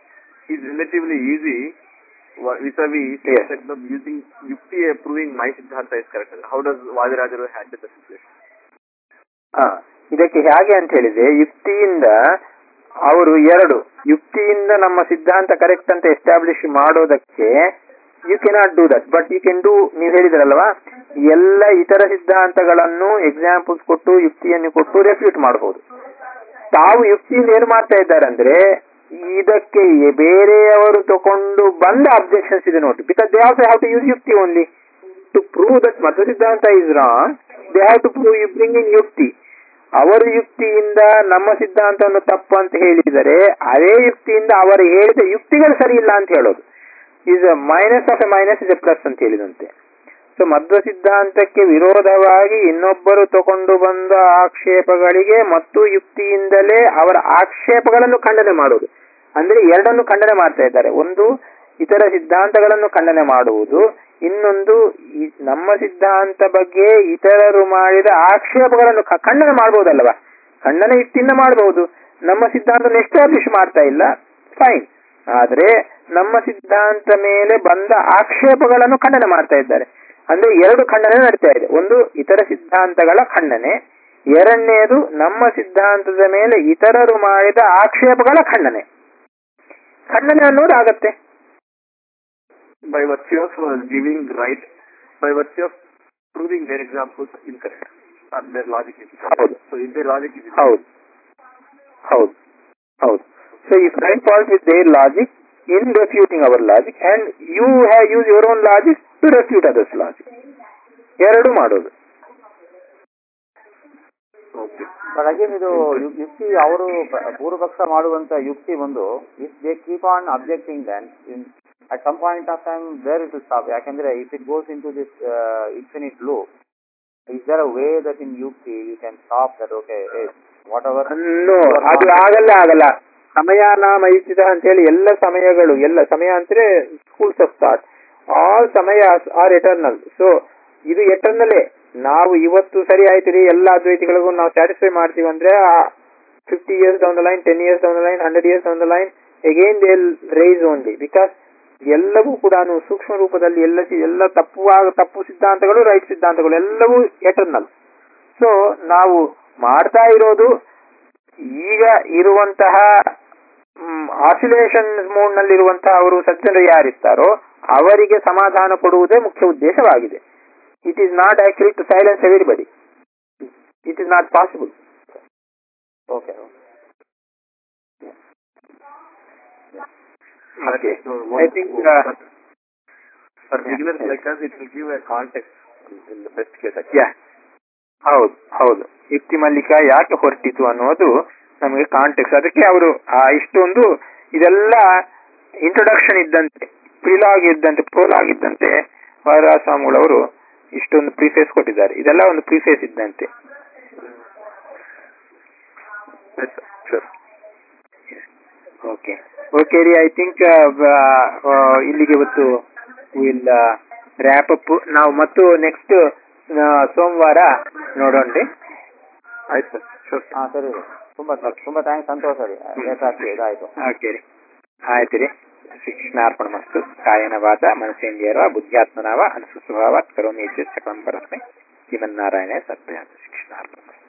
is relatively easy wa- vis-a-vis Yes. instead of using Yukti uh, proving my Siddhanta is correct. How does Vajrajaru handle the situation? ಆ, ಇದಕ್ಕೆ ಹೇಗೆ ಅಂತ ಹೇಳಿದ್ರೆ ಯುಕ್ತಿಯಿಂದ ಅವರು ಎರಡು ಯುಕ್ತಿಯಿಂದ ನಮ್ಮ ಸಿದ್ಧಾಂತ ಕರೆಕ್ಟ್ ಅಂತ ಎಸ್ಟಾಬ್ಲಿಷ್ ಮಾಡೋದಕ್ಕೆ you cannot do that but you can do ನೀವು ಹೇಳಿದ್ರಲ್ವಾ ಎಲ್ಲ ಇತರ ಸಿದ್ಧಾಂತಗಳನ್ನು ಎಕ್ಸಾಂಪಲ್ಸ್ ಕೊಟ್ಟು ಯುಕ್ತಿಯನ್ನು ಕೊಟ್ಟು ರೆಫ್ಯೂಟ್ ಮಾಡಬಹುದು ತಾವು ಯುಕ್ತಿಯಿಂದ ಏನು ಮಾಡ್ತಾ ಇದ್ದಾರೆ ಅಂದ್ರೆ ಇದಕ್ಕೆ ಬೇರೆಯವರು ತಕೊಂಡು ಬಂದ ಅಬ್ಜೆಕ್ಷನ್ಸ್ ಇದೆ ನೋಡಿ because they also have to use yukti only to prove that Madhva Siddhanta is wrong they have to prove you bring in yukti ಅವರ ಯುಕ್ತಿಯಿಂದ ನಮ್ಮ ಸಿದ್ಧಾಂತವನ್ನು ತಪ್ಪು ಅಂತ ಹೇಳಿದರೆ ಅದೇ ಯುಕ್ತಿಯಿಂದ ಅವರು ಹೇಳಿದ ಯುಕ್ತಿಗಳು ಸರಿ ಇಲ್ಲ ಅಂತ ಹೇಳೋದು is a minus of a minus is a plus ಅಂತ ಹೇಳಿದಂತೆ ಸೊ ಮಧ್ವ ಸಿದ್ಧಾಂತಕ್ಕೆ ವಿರೋಧವಾಗಿ ಇನ್ನೊಬ್ಬರು ತಗೊಂಡು ಬಂದ ಆಕ್ಷೇಪಗಳಿಗೆ ಮತ್ತು ಯುಕ್ತಿಯಿಂದಲೇ ಅವರ ಆಕ್ಷೇಪಗಳನ್ನು ಖಂಡನೆ ಮಾಡುವುದು ಅಂದ್ರೆ ಎರಡನ್ನು ಖಂಡನೆ ಮಾಡ್ತಾ ಇದ್ದಾರೆ ಒಂದು ಇತರ ಸಿದ್ಧಾಂತಗಳನ್ನು ಖಂಡನೆ ಮಾಡುವುದು ಇನ್ನೊಂದು ಈ ನಮ್ಮ ಸಿದ್ಧಾಂತ ಬಗ್ಗೆ ಇತರರು ಮಾಡಿದ ಆಕ್ಷೇಪಗಳನ್ನು ಕ- ಖಂಡನೆ ಮಾಡಬಹುದಲ್ವಾ ಖಂಡನೆ ಯುಕ್ತಿಯಿಂದ ಮಾಡಬಹುದು ನಮ್ಮ ಸಿದ್ಧಾಂತ ಎಸ್ಟಾಬ್ಲಿಷ್ ಮಾಡ್ತಾ ಇಲ್ಲ ಫೈನ್ ಆದ್ರೆ ನಮ್ಮ ಸಿದ್ಧಾಂತ ಮೇಲೆ ಬಂದ ಆಕ್ಷೇಪಗಳನ್ನು ಖಂಡನೆ ಮಾಡ್ತಾ ಇದ್ದಾರೆ ಅಂದ್ರೆ ಎರಡು ಖಂಡನೆ ನಡೀತಾ ಇದೆ ಒಂದು ಇತರ ಸಿದ್ಧಾಂತಗಳ ಖಂಡನೆ ಎರಡನೆಯದು ನಮ್ಮ ಸಿದ್ಧಾಂತದ ಮೇಲೆ ಇತರರು ಮಾಡಿದ ಆಕ್ಷೇಪಗಳ ಖಂಡನೆ ಖಂಡನೆ ಅನ್ನೋದು ಆಗತ್ತೆ By virtue of uh, giving right, by virtue of proving their examples incorrect, or their logic is ಹೌದು. incorrect. So if their logic is ಹೌದು ಹೌದು ಹೌದು ಸೊ ಈ find fault with their logic in refuting ಅವರ್ logic and you have use your own logic to refute others logic ಎರಡು ಮಾಡೋದು okay. But again ಇದು ಯು- ಯುಕ್ತಿ ಅವರು ಪೂರ್ವಪಕ್ಷ ಮಾಡುವಂತ ಯುಕ್ತಿ ಒಂದು if they keep on objecting then at some point of time where it will stop ಯಾಕಂದ್ರೆ if it goes into this infinite loop is there a way that in yukti you can stop that okay whatever no ಅದು ಆಗಲ್ಲ ಆಗಲ್ಲ ಸಮಯ ನಾಮ ಇಚ್ಛಿತ ಅಂತ ಹೇಳಿ ಎಲ್ಲ ಸಮಯಗಳು ಎಲ್ಲ ಸಮಯ ಅಂದ್ರೆ ಸ್ಕೂಲ್ಸ್ ಆಫ್ ಥಾಟ್ ಆಲ್ ಸಮಯ ಆರ್ ಎಟರ್ನಲ್ ಸೊ ಇದು ಎಟರ್ನಲ್ಲೇ ನಾವು ಇವತ್ತು ಸರಿ ಆಯ್ತು ರೀ ಎಲ್ಲ ಅದ್ವೈತಿಗಳಿಗೂ ನಾವು ಸ್ಯಾಟಿಸ್ಫೈ ಮಾಡ್ತೀವಿ ಅಂದ್ರೆ fifty years down the line ten years down the line hundred years down the line again they rise only because ಎಲ್ಲವೂ ಕೂಡ ಸೂಕ್ಷ್ಮ ರೂಪದಲ್ಲಿ ಎಲ್ಲ ಸಿ- ಎಲ್ಲ ತಪ್ಪುವಾಗ ತಪ್ಪು ಸಿದ್ಧಾಂತಗಳು ರೈಟ್ ಸಿದ್ಧಾಂತಗಳು ಎಲ್ಲವೂ ಎಟರ್ನಲ್ ಸೊ ನಾವು ಮಾಡ್ತಾ ಇರೋದು ಈಗ ಇರುವಂತಹ ಆಸಿಲೇಷನ್ ಮೋಡ್ ನಲ್ಲಿರುವಂತಹ ಅವರು ಸಜ್ಜನರು ಯಾರಿರ್ತಾರೋ ಅವರಿಗೆ ಸಮಾಧಾನ ಕೊಡುವುದೇ ಮುಖ್ಯ ಉದ್ದೇಶವಾಗಿದೆ it is not actually to silence everybody it is not possible okay Okay. So I think, uh, for, for yeah, beginners yeah. like us, it will give a context in the best case. actually. Yeah ಹೌದು ಹೌದು ಯುಕ್ತಿ ಮಲ್ಲಿಕ ಯಾಕೆ ಹೊರಟಿತು ಅನ್ನೋದು ನಮಗೆ context ಅದಕ್ಕೆ ಅವರು ಆ ಇಷ್ಟೊಂದು ಇದೆಲ್ಲ ಇಂಟ್ರೊಡಕ್ಷನ್ ಇದ್ದಂತೆ ಪ್ರಿಲಾಗ್ ಇದ್ದಂತೆ ಪ್ರೋಲಾಗ್ ಇದ್ದಂತೆ ವರಸ್ವಾಮಿಗಳವರು ಇಷ್ಟೊಂದು ಪ್ರಿಫೇಸ್ ಕೊಟ್ಟಿದ್ದಾರೆ ಇದೆಲ್ಲ ಒಂದು ಪ್ರಿಫೇಸ್ ಇದ್ದಂತೆ Yes, sir. Sure. Okay okay ರೀ ಐ ಥಿಂಕ್ ಇಲ್ಲಿಗೆ ಇವತ್ತು ವಿಲ್ ರ್ಯಾಪ್ ಅಪ್ ನಾವು ಮತ್ತು ನೆಕ್ಸ್ಟ್ ಸೋಮವಾರ ನೋಡೋಣ ರೀ ಆಯ್ತು ಸರ್ ಶೋರ್ ಹಾ ಸರಿ ರೀ ತುಂಬಾ ತುಂಬಾ ಥ್ಯಾಂಕ್ಸ್ ಸಂತೋಷ ರೀ ಬೇಕಾಗ್ತದೆ ಇದಾಯ್ತು ಓಕೆ ರೀ ಆಯ್ತು ರೀ ಶಿಕ್ಷಣಾರ್ಪಣ ಮಸ್ತು ಕಾಯನ ವಾದ ಮನಸೇಂದ್ರಿಯರ್ವ ಬುದ್ಧ್ಯಾತ್ಮನಾವ ಅನುಸುಸ್ವಭಾವಾತ್ ಕರೋಮಿ ಚಕ್ರಂ ಪರಸ್ಮೈ ಶ್ರೀಮನ್ನಾರಾಯಣ ಸತ್ಯ ಶಿಕ್ಷಣಾರ್ಪಣ ಮಸ್ತು